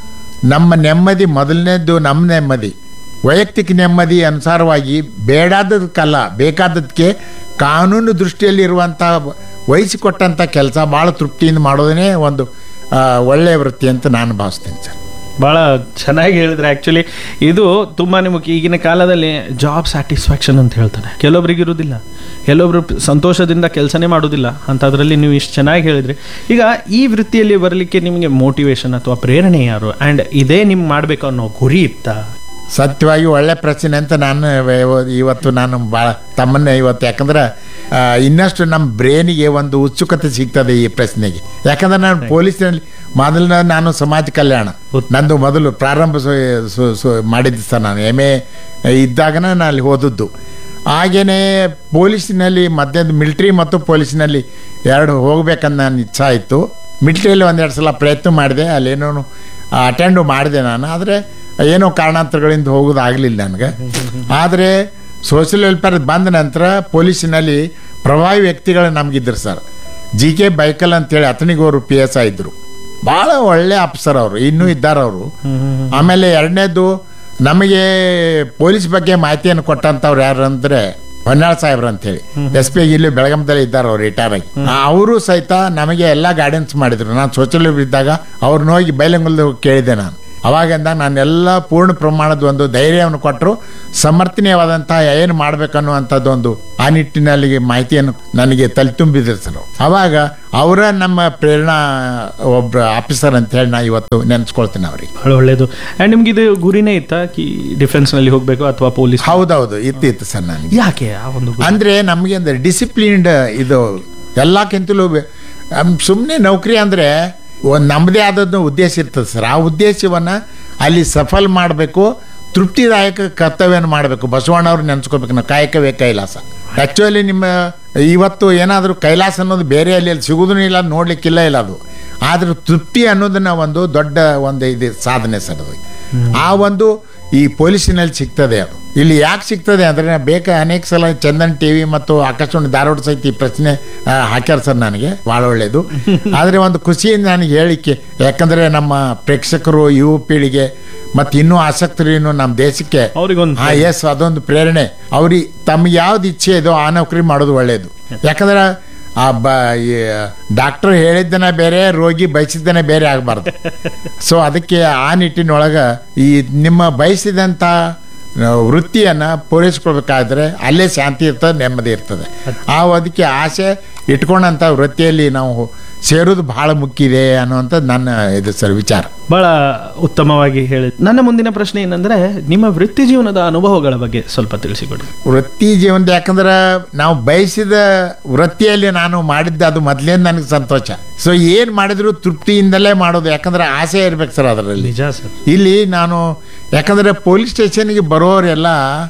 ನಮ್ಮ ನೆಮ್ಮದಿ ಮೊದಲನೇದ್ದು ನಮ್ಮ ನೆಮ್ಮದಿ ವೈಯಕ್ತಿಕ ನೆಮ್ಮದಿ ಅನುಸಾರವಾಗಿ ಬೇಡಾದದಕ್ಕಲ್ಲ ಬೇಕಾದದಕ್ಕೆ ಕಾನೂನು ದೃಷ್ಟಿಯಲ್ಲಿ ಇರುವಂಥ ವಹಿಸಿಕೊಟ್ಟಂಥ ಕೆಲಸ ಭಾಳ ತೃಪ್ತಿಯಿಂದ ಮಾಡೋದೇ ಒಂದು ಆ, ಒಳ್ಳೆಯ ವೃತ್ತಿ ಅಂತ ನಾನು ಭಾವಿಸ್ತೇನೆ ಸರ್ ಭಾಳ ಚೆನ್ನಾಗಿ ಹೇಳಿದ್ರೆ ಆ್ಯಕ್ಚುಲಿ ಇದು ತುಂಬಾ ಮುಖ್ಯ ಈಗಿನ ಕಾಲದಲ್ಲಿ ಜಾಬ್ ಸ್ಯಾಟಿಸ್ಫ್ಯಾಕ್ಷನ್ ಅಂತ ಹೇಳ್ತಾರೆ ಕೆಲವೊಬ್ರಿಗೆ ಇರೋದಿಲ್ಲ ಕೆಲವೊಬ್ರು ಸಂತೋಷದಿಂದ ಕೆಲಸನೇ ಮಾಡೋದಿಲ್ಲ ಅಂಥದ್ರಲ್ಲಿ ನೀವು ಇಷ್ಟು ಚೆನ್ನಾಗಿ ಹೇಳಿದ್ರಿ ಈಗ ಈ ವೃತ್ತಿಯಲ್ಲಿ ಬರಲಿಕ್ಕೆ ನಿಮಗೆ ಮೋಟಿವೇಶನ್ ಅಥವಾ ಪ್ರೇರಣೆ ಯಾರು ಆ್ಯಂಡ್ ಇದೇ ನಿಮ್ಗೆ ಮಾಡಬೇಕು ಅನ್ನೋ ಗುರಿ ಇತ್ತಾ ಸತ್ಯವಾಗಿ ಒಳ್ಳೆ ಪ್ರಶ್ನೆ ಅಂತ ನಾನು ಇವ- ಇವತ್ತು ನಾನು ಭಾಳ ತಮ್ಮನ್ನ ಇವತ್ತು ಯಾಕಂದ್ರೆ ಆ, ಇನ್ನಷ್ಟು ನಮ್ಮ ಬ್ರೇನಿಗೆ ಒಂದು ಉತ್ಸುಕತೆ ಸಿಗ್ತದೆ ಈ ಪ್ರಶ್ನೆಗೆ ಯಾಕಂದ್ರೆ ನಾನು ಪೊಲೀಸ್ನಲ್ಲಿ ಮೊದಲ ನಾನು ಸಮಾಜ ಕಲ್ಯಾಣ ನಂದು ಮೊದಲು ಪ್ರಾರಂಭ ಸು- ಸು- ಸು- ಮಾಡಿದ್ದು ಸರ್ ನಾನು ಎಮ್ ಎ ಇದ್ದಾಗನ ನಾನು ಅಲ್ಲಿ ಓದದ್ದು ಹಾಗೇನೆ ಪೊಲೀಸಿನಲ್ಲಿ ಮಧ್ಯಾಹ್ನ ಮಿಲಿಟ್ರಿ ಮತ್ತು ಪೊಲೀಸಿನಲ್ಲಿ ಎರಡು ಹೋಗ್ಬೇಕಂತ ನನ್ನ ಇಚ್ಛಾ ಇತ್ತು ಮಿಲಿಟ್ರಿಯಲ್ಲಿ ಒಂದೆರಡು ಸಲ ಪ್ರಯತ್ನ ಮಾಡಿದೆ ಅಲ್ಲೇನೋ ಅಟೆಂಡು ಮಾಡಿದೆ ನಾನು ಆದರೆ ಏನೋ ಕಾರಣಾಂತರಗಳಿಂದ ಹೋಗೋದಾಗಲಿಲ್ಲ ನನಗೆ ಆದರೆ ಸೋಷಿಯಲ್ ವೆಲ್ಫೇರ್ ಬಂದ ನಂತರ ಪೊಲೀಸಿನಲ್ಲಿ ಪ್ರಭಾವಿ ವ್ಯಕ್ತಿಗಳು ನಮಗಿದ್ರು ಸರ್ ಜಿ ಕೆ ಬೈಕಲ್ ಅಂತೇಳಿ ಅತನಿಗೋರು ಪಿ ಎಸ್ ಐ ಇದ್ದರು ಭಾಳ ಒಳ್ಳೆ ಆಫೀಸರ್ ಅವರು ಇನ್ನೂ ಇದ್ದಾರೆ ಅವರು ಆಮೇಲೆ ಎರಡನೇದು ನಮಗೆ ಪೊಲೀಸ್ ಬಗ್ಗೆ ಮಾಹಿತಿಯನ್ನು ಕೊಟ್ಟಂಥವ್ರು ಯಾರು ಅಂದರೆ ಹೊನ್ನಾಳ್ ಸಾಹೇಬ್ರು ಅಂತೇಳಿ ಎಸ್ ಪಿ ಇಲ್ಲಿ ಬೆಳಗಾಮದಲ್ಲಿ ಇದ್ದಾರೆ ಅವ್ರು ರಿಟೈರ್ ಆಗಿ ಅವರು ಸಹಿತ ನಮಗೆ ಎಲ್ಲ ಗೈಡೆನ್ಸ್ ಮಾಡಿದ್ರು ನಾನು ಸೋಷಲ್ ಇದ್ದಾಗ ಅವ್ರನ್ನ ಹೋಗಿ ಬೈಲಂಗಲ್ ಕೇಳಿದೆ ನಾನು ಅವಾಗಿಂದ ನಾನೆಲ್ಲ ಪೂರ್ಣ ಪ್ರಮಾಣದ ಒಂದು ಧೈರ್ಯವನ್ನು ಕೊಟ್ಟರು ಸಮರ್ಥನೀಯವಾದಂತಹ ಏನು ಮಾಡ್ಬೇಕನ್ನುವಂಥದ್ದು ಒಂದು ಆ ನಿಟ್ಟಿನಲ್ಲಿ ಮಾಹಿತಿಯನ್ನು ನನಗೆ ತಲೆ ತುಂಬಿದ್ರು ಸರ್ ಅವ್ರು. ಅವಾಗ ಅವರ ನಮ್ಮ ಪ್ರೇರಣಾ ಒಬ್ಬ ಆಫೀಸರ್ ಅಂತ ಹೇಳಿ ನಾ ಇವತ್ತು ನೆನೆಸ್ಕೊಳ್ತೀನಿ ಅವ್ರಿಗೆ ಭಾಳ ಒಳ್ಳೇದು ಆ್ಯಂಡ್ ನಿಮ್ಗೆ ಇದು ಗುರಿನೇ ಇತ್ತಾ ಕಿ ಡಿಫೆನ್ಸ್ನಲ್ಲಿ ಹೋಗಬೇಕು ಅಥವಾ ಪೊಲೀಸ್ ಹೌದೌದು ಇತ್ತು ಇತ್ತು ಸರ್ ನನಗೆ ಯಾಕೆ ಆ ಒಂದು ಗುರಿ? ಅಂದ್ರೆ ನಮಗೆ ಅಂದ್ರೆ ಡಿಸಿಪ್ಲಿನ್ಡ್ ಇದು ಎಲ್ಲಕ್ಕಿಂತಲೂ ಸುಮ್ಮನೆ ನೌಕರಿ ಅಂದರೆ ಒಂದು ನಮ್ಮದೇ ಆದದ್ದು ಉದ್ದೇಶ ಇರ್ತದೆ ಸರ್ ಆ ಉದ್ದೇಶವನ್ನು ಅಲ್ಲಿ ಸಫಲ ಮಾಡಬೇಕು ತೃಪ್ತಿದಾಯಕ ಕರ್ತವ್ಯನ ಮಾಡಬೇಕು ಬಸವಣ್ಣವ್ರು ನೆನೆಸ್ಕೋಬೇಕು ನಾವು ಕಾಯಕವೇ ಕೈಲಾಸ ಆ್ಯಕ್ಚುಲಿ ನಿಮ್ಮ ಇವತ್ತು ಏನಾದರೂ ಕೈಲಾಸ ಅನ್ನೋದು ಬೇರೆ ಅಲ್ಲಿ ಅಲ್ಲಿ ಸಿಗೋದೂ ಇಲ್ಲ ನೋಡ್ಲಿಕ್ಕಿಲ್ಲ ಇಲ್ಲ ಅದು ಆದ್ರೆ ತೃಪ್ತಿ ಅನ್ನೋದನ್ನ ಒಂದು ದೊಡ್ಡ ಒಂದು ಇದು ಸಾಧನೆ ಸರ್ ಅದು ಆ ಒಂದು ಈ ಪೊಲೀಸಿನಲ್ಲಿ ಸಿಗ್ತದೆ ಅದು ಇಲ್ಲಿ ಯಾಕೆ ಸಿಗ್ತದೆ ಅಂದರೆ ಬೇಕ ಅನೇಕ ಸಲ ಚಂದನ್ ಟಿ ವಿ ಮತ್ತು ಆಕಾಶವಾಣಿ ಧಾರವಾಡ ಸಹಿತ ಈ ಪ್ರಶ್ನೆ ಆ, ಹಾಕ್ಯಾರ ಸರ್ ನನಗೆ ಭಾಳ ಒಳ್ಳೆಯದು ಆದರೆ ಒಂದು ಖುಷಿಯಿಂದ ನನಗೆ ಹೇಳಿಕೆ ಯಾಕಂದರೆ ನಮ್ಮ ಪ್ರೇಕ್ಷಕರು ಯುವ ಪೀಳಿಗೆ ಮತ್ತು ಇನ್ನೂ ಆಸಕ್ತರು ಇನ್ನು ನಮ್ಮ ದೇಶಕ್ಕೆ ಅವ್ರಿಗೊಂದು ಹಾ ಎಸ್ ಅದೊಂದು ಪ್ರೇರಣೆ ಅವ್ರಿಗೆ ತಮ್ಗೆ ಯಾವ್ದು ಇಚ್ಛೆ ಇದೋ ಆ ನೌಕರಿ ಮಾಡೋದು ಒಳ್ಳೆಯದು ಯಾಕಂದ್ರೆ ಆ ಬ ಡಾಕ್ಟರ್ ಹೇಳಿದ್ದನ ಬೇರೆ ರೋಗಿ ಬಯಸಿದ್ದನೇ ಬೇರೆ ಆಗಬಾರ್ದು ಸೊ ಅದಕ್ಕೆ ಆ ನಿಟ್ಟಿನೊಳಗೆ ಈ ನಿಮ್ಮ ಬಯಸಿದಂಥ ವೃತ್ತಿಯನ್ನು ಪೂರೈಸ್ಕೊಳ್ಬೇಕಾದ್ರೆ ಅಲ್ಲೇ ಶಾಂತಿ ಇರ್ತದೆ ನೆಮ್ಮದಿ ಇರ್ತದೆ ಆ ಅದಕ್ಕೆ ಆಸೆ ಇಟ್ಕೊಂಡಂಥ ವೃತ್ತಿಯಲ್ಲಿ ನಾವು ಸೇರೋದು ಬಹಳ ಮುಖ್ಯ ಇದೆ ಅನ್ನುವಂಥದ್ದು ನನ್ನ ಇದು ಸರ್ ವಿಚಾರ ಬಹಳ ಉತ್ತಮವಾಗಿ ಹೇಳಿ ನನ್ನ ಮುಂದಿನ ಪ್ರಶ್ನೆ ಏನಂದ್ರೆ ನಿಮ್ಮ ವೃತ್ತಿ ಜೀವನದ ಅನುಭವಗಳ ಬಗ್ಗೆ ಸ್ವಲ್ಪ ತಿಳಿಸಿಕೊಡಿ ವೃತ್ತಿ ಜೀವನದ ಯಾಕಂದ್ರೆ ನಾವು ಬಯಸಿದ ವೃತ್ತಿಯಲ್ಲಿ ನಾನು ಮಾಡಿದ್ದೆ ಅದು ಮೊದಲೇ ನನಗೆ ಸಂತೋಷ ಸೊ ಏನು ಮಾಡಿದ್ರು ತೃಪ್ತಿಯಿಂದಲೇ ಮಾಡೋದು ಯಾಕಂದ್ರೆ ಆಸೆ ಇರ್ಬೇಕು ಸರ್ ಅದರಲ್ಲಿ ನಿಜ ಸರ್ ಇಲ್ಲಿ ನಾನು ಯಾಕಂದರೆ ಪೊಲೀಸ್ ಸ್ಟೇಷನ್ಗೆ ಬರೋರೆಲ್ಲ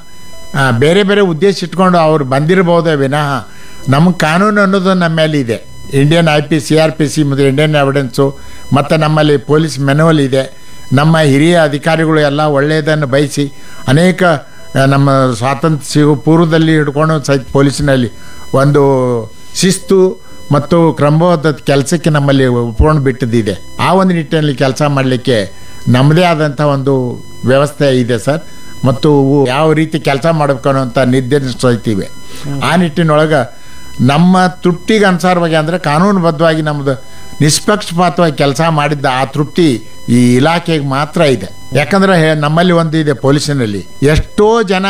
ಆ, ಬೇರೆ ಬೇರೆ ಉದ್ದೇಶ ಇಟ್ಕೊಂಡು ಅವ್ರು ಬಂದಿರಬಹುದೇ ವಿನಃ ನಮ್ಮ ಕಾನೂನು ಅನ್ನೋದು ನಮ್ಮ ಮೇಲೆ ಇದೆ Indian I P C R P C ಮತ್ತು ಇಂಡಿಯನ್ ಎವಿಡೆನ್ಸು ಮತ್ತು ನಮ್ಮಲ್ಲಿ ಪೊಲೀಸ್ ಮೆನುವಲ್ ಇದೆ ನಮ್ಮ ಹಿರಿಯ ಅಧಿಕಾರಿಗಳು ಎಲ್ಲ ಒಳ್ಳೆಯದನ್ನು ಬಯಸಿ ಅನೇಕ ಆ, ನಮ್ಮ ಸ್ವಾತಂತ್ರ್ಯ ಸಿಗೋ ಪೂರ್ವದಲ್ಲಿ ಹಿಡ್ಕೊಂಡು ಸಹಿತ ಪೊಲೀಸಿನಲ್ಲಿ ಒಂದು ಶಿಸ್ತು ಮತ್ತು ಕ್ರಮಬದ್ಧ ಕೆಲಸಕ್ಕೆ ನಮ್ಮಲ್ಲಿ ಒಪ್ಕೊಂಡು ಬಿಟ್ಟಿದ್ದಿದೆ ಆ ಒಂದು ನಿಟ್ಟಿನಲ್ಲಿ ಕೆಲಸ ಮಾಡಲಿಕ್ಕೆ ನಮ್ಮದೇ ಆದಂಥ ಒಂದು ವ್ಯವಸ್ಥೆ ಇದೆ ಸರ್ ಮತ್ತು ಅವು ಯಾವ ರೀತಿ ಕೆಲಸ ಮಾಡಬೇಕು ಅನ್ನೋಂಥ ನಿರ್ದೇಶಿಸ್ತಿವೆ ಆ ನಿಟ್ಟಿನೊಳಗೆ ನಮ್ಮ ತೃಪ್ತಿಗೆ ಅನುಸಾರವಾಗಿ ಅಂದರೆ ಕಾನೂನುಬದ್ಧವಾಗಿ ನಮ್ಮದು ನಿಷ್ಪಕ್ಷಪಾತವಾಗಿ ಕೆಲಸ ಮಾಡಿದ್ದ ಆ ತೃಪ್ತಿ ಈ ಇಲಾಖೆಗೆ ಮಾತ್ರ ಇದೆ ಯಾಕಂದ್ರೆ ಹೇ- ನಮ್ಮಲ್ಲಿ ಒಂದು ಇದೆ ಪೊಲೀಸಿನಲ್ಲಿ ಎಷ್ಟೋ ಜನ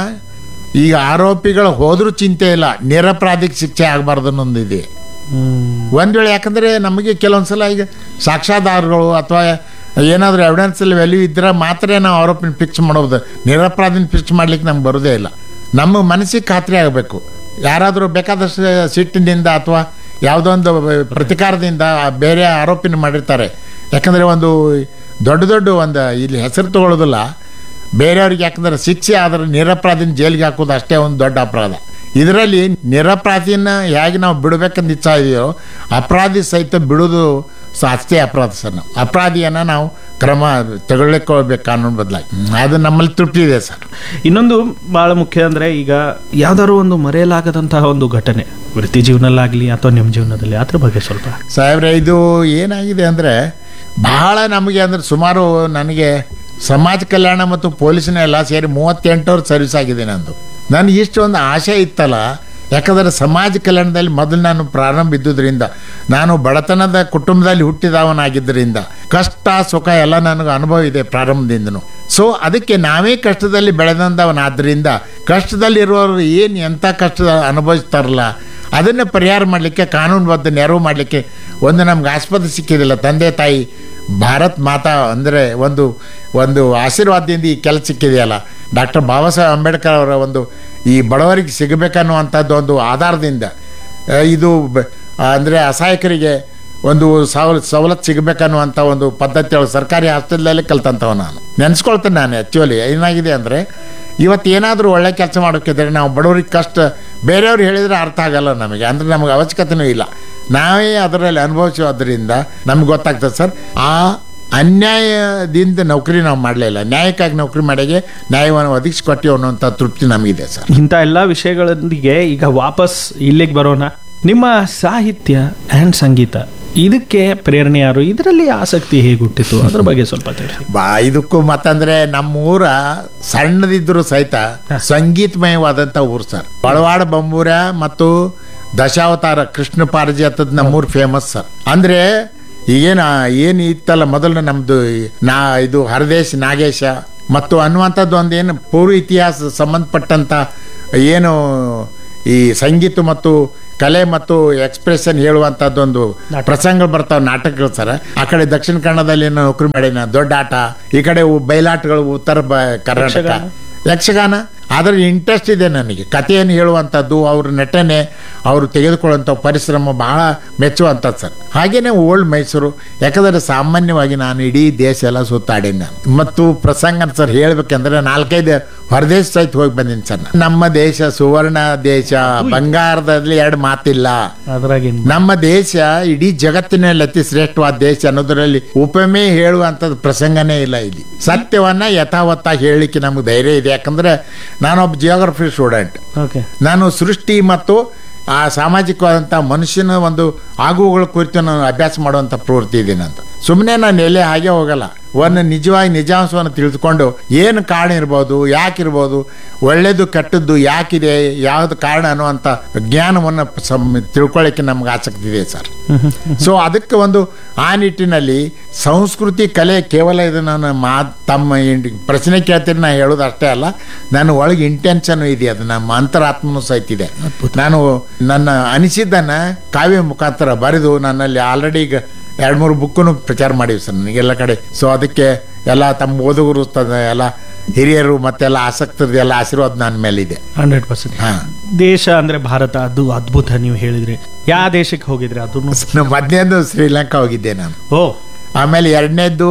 ಈಗ ಆರೋಪಿಗಳು ಹೋದ್ರೂ ಚಿಂತೆ ಇಲ್ಲ ನಿರಪರಾಧಿಗೆ ಶಿಕ್ಷೆ ಆಗಬಾರ್ದು ಅನ್ನೊಂದಿದೆ ಒಂದು ವೇಳೆ ಯಾಕಂದರೆ ನಮಗೆ ಕೆಲವೊಂದು ಸಲ ಈಗ ಸಾಕ್ಷ್ಯಾಧಾರಗಳು ಅಥವಾ ಏನಾದರೂ ಎವಿಡೆನ್ಸಲ್ಲಿ ವ್ಯಾಲ್ಯೂ ಇದ್ರೆ ಮಾತ್ರ ನಾವು ಆರೋಪಿನ ಫಿಕ್ಸ್ ಮಾಡೋದು ನಿರಪರಾಧಿನ ಫಿಕ್ಸ್ ಮಾಡ್ಲಿಕ್ಕೆ ನಮ್ಗೆ ಬರೋದೇ ಇಲ್ಲ ನಮ್ಮ ಮನಸ್ಸಿಗೆ ಖಾತ್ರಿ ಆಗಬೇಕು ಯಾರಾದರೂ ಬೇಕಾದಷ್ಟು ಸಿಟ್ಟಿನಿಂದ ಅಥವಾ ಯಾವುದೋ ಒಂದು ಪ್ರತಿಕಾರದಿಂದ ಬೇರೆ ಆರೋಪಿನ ಮಾಡಿರ್ತಾರೆ ಯಾಕಂದರೆ ಒಂದು ದೊಡ್ಡ ದೊಡ್ಡ ಒಂದು ಇಲ್ಲಿ ಹೆಸರು ತಗೊಳ್ಳೋದಿಲ್ಲ ಬೇರೆಯವ್ರಿಗೆ ಯಾಕಂದ್ರೆ ಶಿಕ್ಷೆ ಆದ್ರೆ ನಿರಪರಾಧಿನ ಜೈಲಿಗೆ ಹಾಕೋದು ಅಷ್ಟೇ ಒಂದು ದೊಡ್ಡ ಅಪರಾಧ ಇದರಲ್ಲಿ ನಿರಪರಾಧಿನ ಹೇಗೆ ನಾವು ಬಿಡಬೇಕಂತ ಇಚ್ಛಾ ಇದೆಯೋ ಅಪರಾಧಿ ಸಹಿತ ಬಿಡೋದು ಸ ಅಷ್ಟೇ ಅಪರಾಧ ಸರ್ ನಾವು ಅಪರಾಧಿಯನ್ನ ನಾವು ಕ್ರಮ ತಗೊಳ್ಳಿಕ್ಕೆ ಹೋಗ್ಬೇಕು ಕಾನೂನು ಬದಲಾಗಿ ಅದು ನಮ್ಮಲ್ಲಿ ತೃಪ್ತಿ ಇದೆ ಸರ್ ಇನ್ನೊಂದು ಬಹಳ ಮುಖ್ಯ ಅಂದ್ರೆ ಈಗ ಯಾವ್ದಾದ್ರು ಒಂದು ಮರೆಯಲಾಗದಂತಹ ಒಂದು ಘಟನೆ ವೃತ್ತಿ ಜೀವನಲ್ಲಾಗ್ಲಿ ಅಥವಾ ನಿಮ್ಮ ಜೀವನದಲ್ಲಿ ಅದ್ರ ಬಗ್ಗೆ ಸ್ವಲ್ಪ ಸಾಹೇಬ್ರೆ ಇದು ಏನಾಗಿದೆ ಅಂದರೆ ಬಹಳ ನಮಗೆ ಅಂದ್ರೆ ಸುಮಾರು ನನಗೆ ಸಮಾಜ ಕಲ್ಯಾಣ ಮತ್ತು ಪೊಲೀಸ್ನ ಎಲ್ಲ ಸೇರಿ ಮೂವತ್ತೆಂಟು ವರ್ಷ ಸರ್ವಿಸ್ ಆಗಿದೆ ನಂದು ನನಗೆ ಇಷ್ಟೊಂದು ಆಸೆ ಇತ್ತಲ್ಲ ಯಾಕಂದರೆ ಸಮಾಜ ಕಲ್ಯಾಣದಲ್ಲಿ ಮೊದಲು ನಾನು ಪ್ರಾರಂಭ ಇದ್ದುದರಿಂದ ನಾನು ಬಡತನದ ಕುಟುಂಬದಲ್ಲಿ ಹುಟ್ಟಿದವನಾಗಿದ್ದರಿಂದ ಕಷ್ಟ ಸುಖ ಎಲ್ಲ ನನಗೆ ಅನುಭವ ಇದೆ ಪ್ರಾರಂಭದಿಂದನು ಸೊ ಅದಕ್ಕೆ ನಾವೇ ಕಷ್ಟದಲ್ಲಿ ಬೆಳೆದಂಥವನಾದ್ರಿಂದ ಕಷ್ಟದಲ್ಲಿರುವವರು ಏನು ಎಂಥ ಕಷ್ಟ ಅನುಭವಿಸ್ತಾರಲ್ಲ ಅದನ್ನು ಪರಿಹಾರ ಮಾಡಲಿಕ್ಕೆ ಕಾನೂನುಬದ್ಧ ನೆರವು ಮಾಡಲಿಕ್ಕೆ ಒಂದು ನಮ್ಗೆ ಆಸ್ಪತ್ರೆ ಸಿಕ್ಕಿದಿಲ್ಲ ತಂದೆ ತಾಯಿ ಭಾರತ್ ಮಾತಾ ಅಂದರೆ ಒಂದು ಒಂದು ಆಶೀರ್ವಾದದಿಂದ ಈ ಕೆಲಸ ಸಿಕ್ಕಿದೆಯಲ್ಲ ಡಾಕ್ಟರ್ ಬಾಬಾ ಸಾಹೇಬ್ ಅಂಬೇಡ್ಕರ್ ಅವರ ಒಂದು ಈ ಬಡವರಿಗೆ ಸಿಗಬೇಕನ್ನುವಂಥದ್ದು ಒಂದು ಆಧಾರದಿಂದ ಆ, ಇದು ಅಂದರೆ ಅಸಹಾಯಕರಿಗೆ ಒಂದು ಸವಲ ಸವಲತ್ತು ಸಿಗಬೇಕನ್ನುವಂಥ ಒಂದು ಪದ್ಧತಿ ಒಳಗೆ ಸರ್ಕಾರಿ ಹಾಸ್ಟೆಲ್ದಲ್ಲಿ ಕಲ್ತಂಥವ ನಾನು ನೆನೆಸ್ಕೊಳ್ತೇನೆ ನಾನು ಆ್ಯಕ್ಚುಲಿ ಏನಾಗಿದೆ ಅಂದರೆ ಇವತ್ತು ಏನಾದರೂ ಒಳ್ಳೆ ಕೆಲಸ ಮಾಡೋಕ್ಕಿದ್ರೆ ನಾವು ಬಡವರಿಗೆ ಕಷ್ಟ ಬೇರೆಯವ್ರು ಹೇಳಿದರೆ ಅರ್ಥ ಆಗಲ್ಲ ನಮಗೆ ಅಂದರೆ ನಮಗೆ ಅವಶ್ಯಕತೆನೂ ಇಲ್ಲ ನಾವೇ ಅದರಲ್ಲಿ ಅನುಭವಿಸೋದ್ರಿಂದ ನಮ್ಗೆ ಗೊತ್ತಾಗ್ತದೆ ಸರ್ ಆ ಅನ್ಯಾಯದಿಂದ ನೌಕರಿ ನಾವು ಮಾಡಲಿಲ್ಲ ನ್ಯಾಯಕ್ಕಾಗಿ ನೌಕರಿ ಮಾಡಿಗೆ ನ್ಯಾಯವನ್ನು ಒದಗಿಸ್ಕೊಟ್ಟಿವಿ ಅನ್ನೋಂಥ ತೃಪ್ತಿ ನಮಗಿದೆ ಸರ್ ಇಂಥ ಎಲ್ಲ ವಿಷಯಗಳೊಂದಿಗೆ ಈಗ ವಾಪಸ್ ಇಲ್ಲಿಗೆ ಬರೋಣ ನಿಮ್ಮ ಸಾಹಿತ್ಯ ಆ್ಯಂಡ್ ಸಂಗೀತ ಇದಕ್ಕೆ ಪ್ರೇರಣೆ ಯಾರು ಇದರಲ್ಲಿ ಆಸಕ್ತಿ ಹೇಗೆ ಹುಟ್ಟಿತು ಅದ್ರ ಬಗ್ಗೆ ಸ್ವಲ್ಪ ತಿಳಿಸಿ ಬಾ ಇದಕ್ಕೂ ಮತ್ತಂದ್ರೆ ನಮ್ಮ ಊರ ಸಣ್ಣದಿದ್ರು ಸಹಿತ ಸಂಗೀತಮಯವಾದಂಥ ಊರು ಸರ್ ಬಳವಾಡ ಬಂಬೂರ ಮತ್ತು ದಶಾವತಾರ ಕೃಷ್ಣ ಪಾರಿಜಾತದ ನಮ್ಮೂರು ಫೇಮಸ್ ಸರ್ ಅಂದ್ರೆ ಈಗೇನ ಏನು ಇತ್ತಲ್ಲ ಮೊದಲು ನಮ್ದು ಈ- ನಾ ಇದು ಹರದೇಶ್ ನಾಗೇಶ ಮತ್ತು ಅನ್ನುವಂಥದ್ದು ಒಂದು ಏನು ಪೂರ್ವ ಇತಿಹಾಸ ಸಂಬಂಧಪಟ್ಟಂತ ಏನು ಈ ಸಂಗೀತ ಮತ್ತು ಕಲೆ ಮತ್ತು ಎಕ್ಸ್ಪ್ರೆಷನ್ ಹೇಳುವಂತದ್ದೊಂದು ಪ್ರಸಂಗ ಬರ್ತಾವ ನಾಟಕಗಳು ಸರ್ ಆ ಕಡೆ ದಕ್ಷಿಣ ಕನ್ನಡದಲ್ಲಿ ನಾನು ನೌಕರಿ ಮಾಡೀನಿ ದೊಡ್ಡ ಆಟ ಈ ಕಡೆ ಉ- ಬಯಲಾಟಗಳು ಉತ್ತರ ಬ- ಕರ್ನಾಟಕ ಯಕ್ಷಗಾನ? ಯಕ್ಷಗಾನ ಅದರ ಇಂಟ್ರೆಸ್ಟ್ ಇದೆ ನನಗೆ ಕಥೆಯನ್ನು ಹೇಳುವಂಥದ್ದು ಅವ್ರ ನಟನೆ ಅವರು ತೆಗೆದುಕೊಳ್ಳುವಂಥ ಪರಿಶ್ರಮ ಬಹಳ ಮೆಚ್ಚುವಂಥದ್ದು ಸರ್ ಹಾಗೇನೆ ಓಲ್ಡ್ ಮೈಸೂರು ಯಾಕಂದರೆ ಸಾಮಾನ್ಯವಾಗಿ ನಾನು ಇಡೀ ದೇಶ ಎಲ್ಲ ಸುತ್ತಾಡೀನಿ ನಾನು ಮತ್ತು ಪ್ರಸಂಗ ಸರ್ ಹೇಳ್ಬೇಕಂದ್ರೆ ನಾಲ್ಕೈದು ಹೊರದೇಶ ಸಹಿತ ಹೋಗಿ ಬಂದೀನಿ ಸರ್ ನಾನು. ನಮ್ಮ ದೇಶ ಸುವರ್ಣ ದೇಶ ಬಂಗಾರದಲ್ಲಿ ಎರಡು ಮಾತಿಲ್ಲ ಅದ್ರಾಗೇನು ನಮ್ಮ ದೇಶ ಇಡೀ ಜಗತ್ತಿನಲ್ಲಿ ಅತಿ ಶ್ರೇಷ್ಠವಾದ ದೇಶ ಅನ್ನೋದರಲ್ಲಿ ಉಪಮೆ ಹೇಳುವಂಥದ್ದು ಪ್ರಸಂಗನೇ ಇಲ್ಲ ಇಲ್ಲಿ ಸತ್ಯವನ್ನ ಯಥಾವತ್ತಾಗಿ ಹೇಳಲಿಕ್ಕೆ ನಮ್ಗೆ ಧೈರ್ಯ ಇದೆ ಯಾಕಂದ್ರೆ ನಾನೊಬ್ಬ ಜಿಯೋಗ್ರಫಿ ಸ್ಟೂಡೆಂಟ್ ಓಕೆ ನಾನು ಸೃಷ್ಟಿ ಮತ್ತು ಆ ಸಾಮಾಜಿಕವಾದಂಥ ಮನುಷ್ಯನ ಒಂದು ಆಗುವುಗಳ ಕುರಿತು ನಾನು ಅಭ್ಯಾಸ ಮಾಡುವಂಥ ಪ್ರವೃತ್ತಿ ಇದೆ ನಂದು ಸುಮ್ಮನೆ ನಾನು ಎಲ್ಲೇ ಹಾಗೆ ಹೋಗಲ್ಲ ಒಂದು ನಿಜವಾಗಿ ನಿಜಾಂಶವನ್ನು ತಿಳಿದುಕೊಂಡು ಏನು ಕಾರಣ ಇರ್ಬೋದು ಯಾಕಿರ್ಬೋದು ಒಳ್ಳೇದು ಕೆಟ್ಟದ್ದು ಯಾಕಿದೆ ಯಾವ್ದು ಕಾರಣ ಅನ್ನುವಂಥ ಜ್ಞಾನವನ್ನು ಸಮ್ ತಿಳ್ಕೊಳ್ಳಿಕ್ಕೆ ನಮ್ಗೆ ಆಸಕ್ತಿ ಇದೆ ಸರ್ ಸೊ ಅದಕ್ಕೆ ಒಂದು ಆ ನಿಟ್ಟಿನಲ್ಲಿ ಸಂಸ್ಕೃತಿ ಕಲೆ ಕೇವಲ ಇದು ನಾನು ಮಾ ತಮ್ಮ ಇಂಡ್- ಪ್ರಶ್ನೆ ಕೇಳ್ತೀನಿ ನಾ ಹೇಳೋದು ಅಷ್ಟೇ ಅಲ್ಲ ನನ್ನ ಒಳಗೆ ಇಂಟೆನ್ಷನ್ ಇದೆ ಅದು ನಮ್ಮ ಅಂತರಾತ್ಮನೂ ಸಹಿತ ಇದೆ ನಾನು ನನ್ನ ಅನಿಸಿದ್ದನ್ನ ಕಾವ್ಯ ಮುಖಾಂತರ ಬರೆದು ನನ್ನಲ್ಲಿ ಆಲ್ರೆಡಿ ಈಗ ಎರಡು ಮೂರು ಬುಕ್ಕನ್ನು ಪ್ರಚಾರ ಮಾಡೀವಿ ಸರ್ ನನಗೆಲ್ಲ ಕಡೆ ಸೊ ಅದಕ್ಕೆ ಎಲ್ಲ ತಮ್ಮ ಓದುಗರು ತ- ಎಲ್ಲ ಹಿರಿಯರು ಮತ್ತೆಲ್ಲ ಆಸಕ್ತರು ಎಲ್ಲ ಆಶೀರ್ವಾದ ನನ್ನ ಮೇಲಿದೆ ಹಂಡ್ರೆಡ್ ಪರ್ಸೆಂಟ್ ಹಾ ದೇಶ ಅಂದ್ರೆ ಭಾರತ ಅದು ಅದ್ಭುತ ನೀವು ಹೇಳಿದ್ರಿ ಯಾವ ದೇಶಕ್ಕೆ ಹೋಗಿದ್ರಿ ಅದನ್ನು ನಮ್ಮ ಮೊದಲನೇದು ಶ್ರೀಲಂಕಾ ಹೋಗಿದ್ದೆ ನಾನು ಓ ಆಮೇಲೆ ಎರಡನೇದ್ದು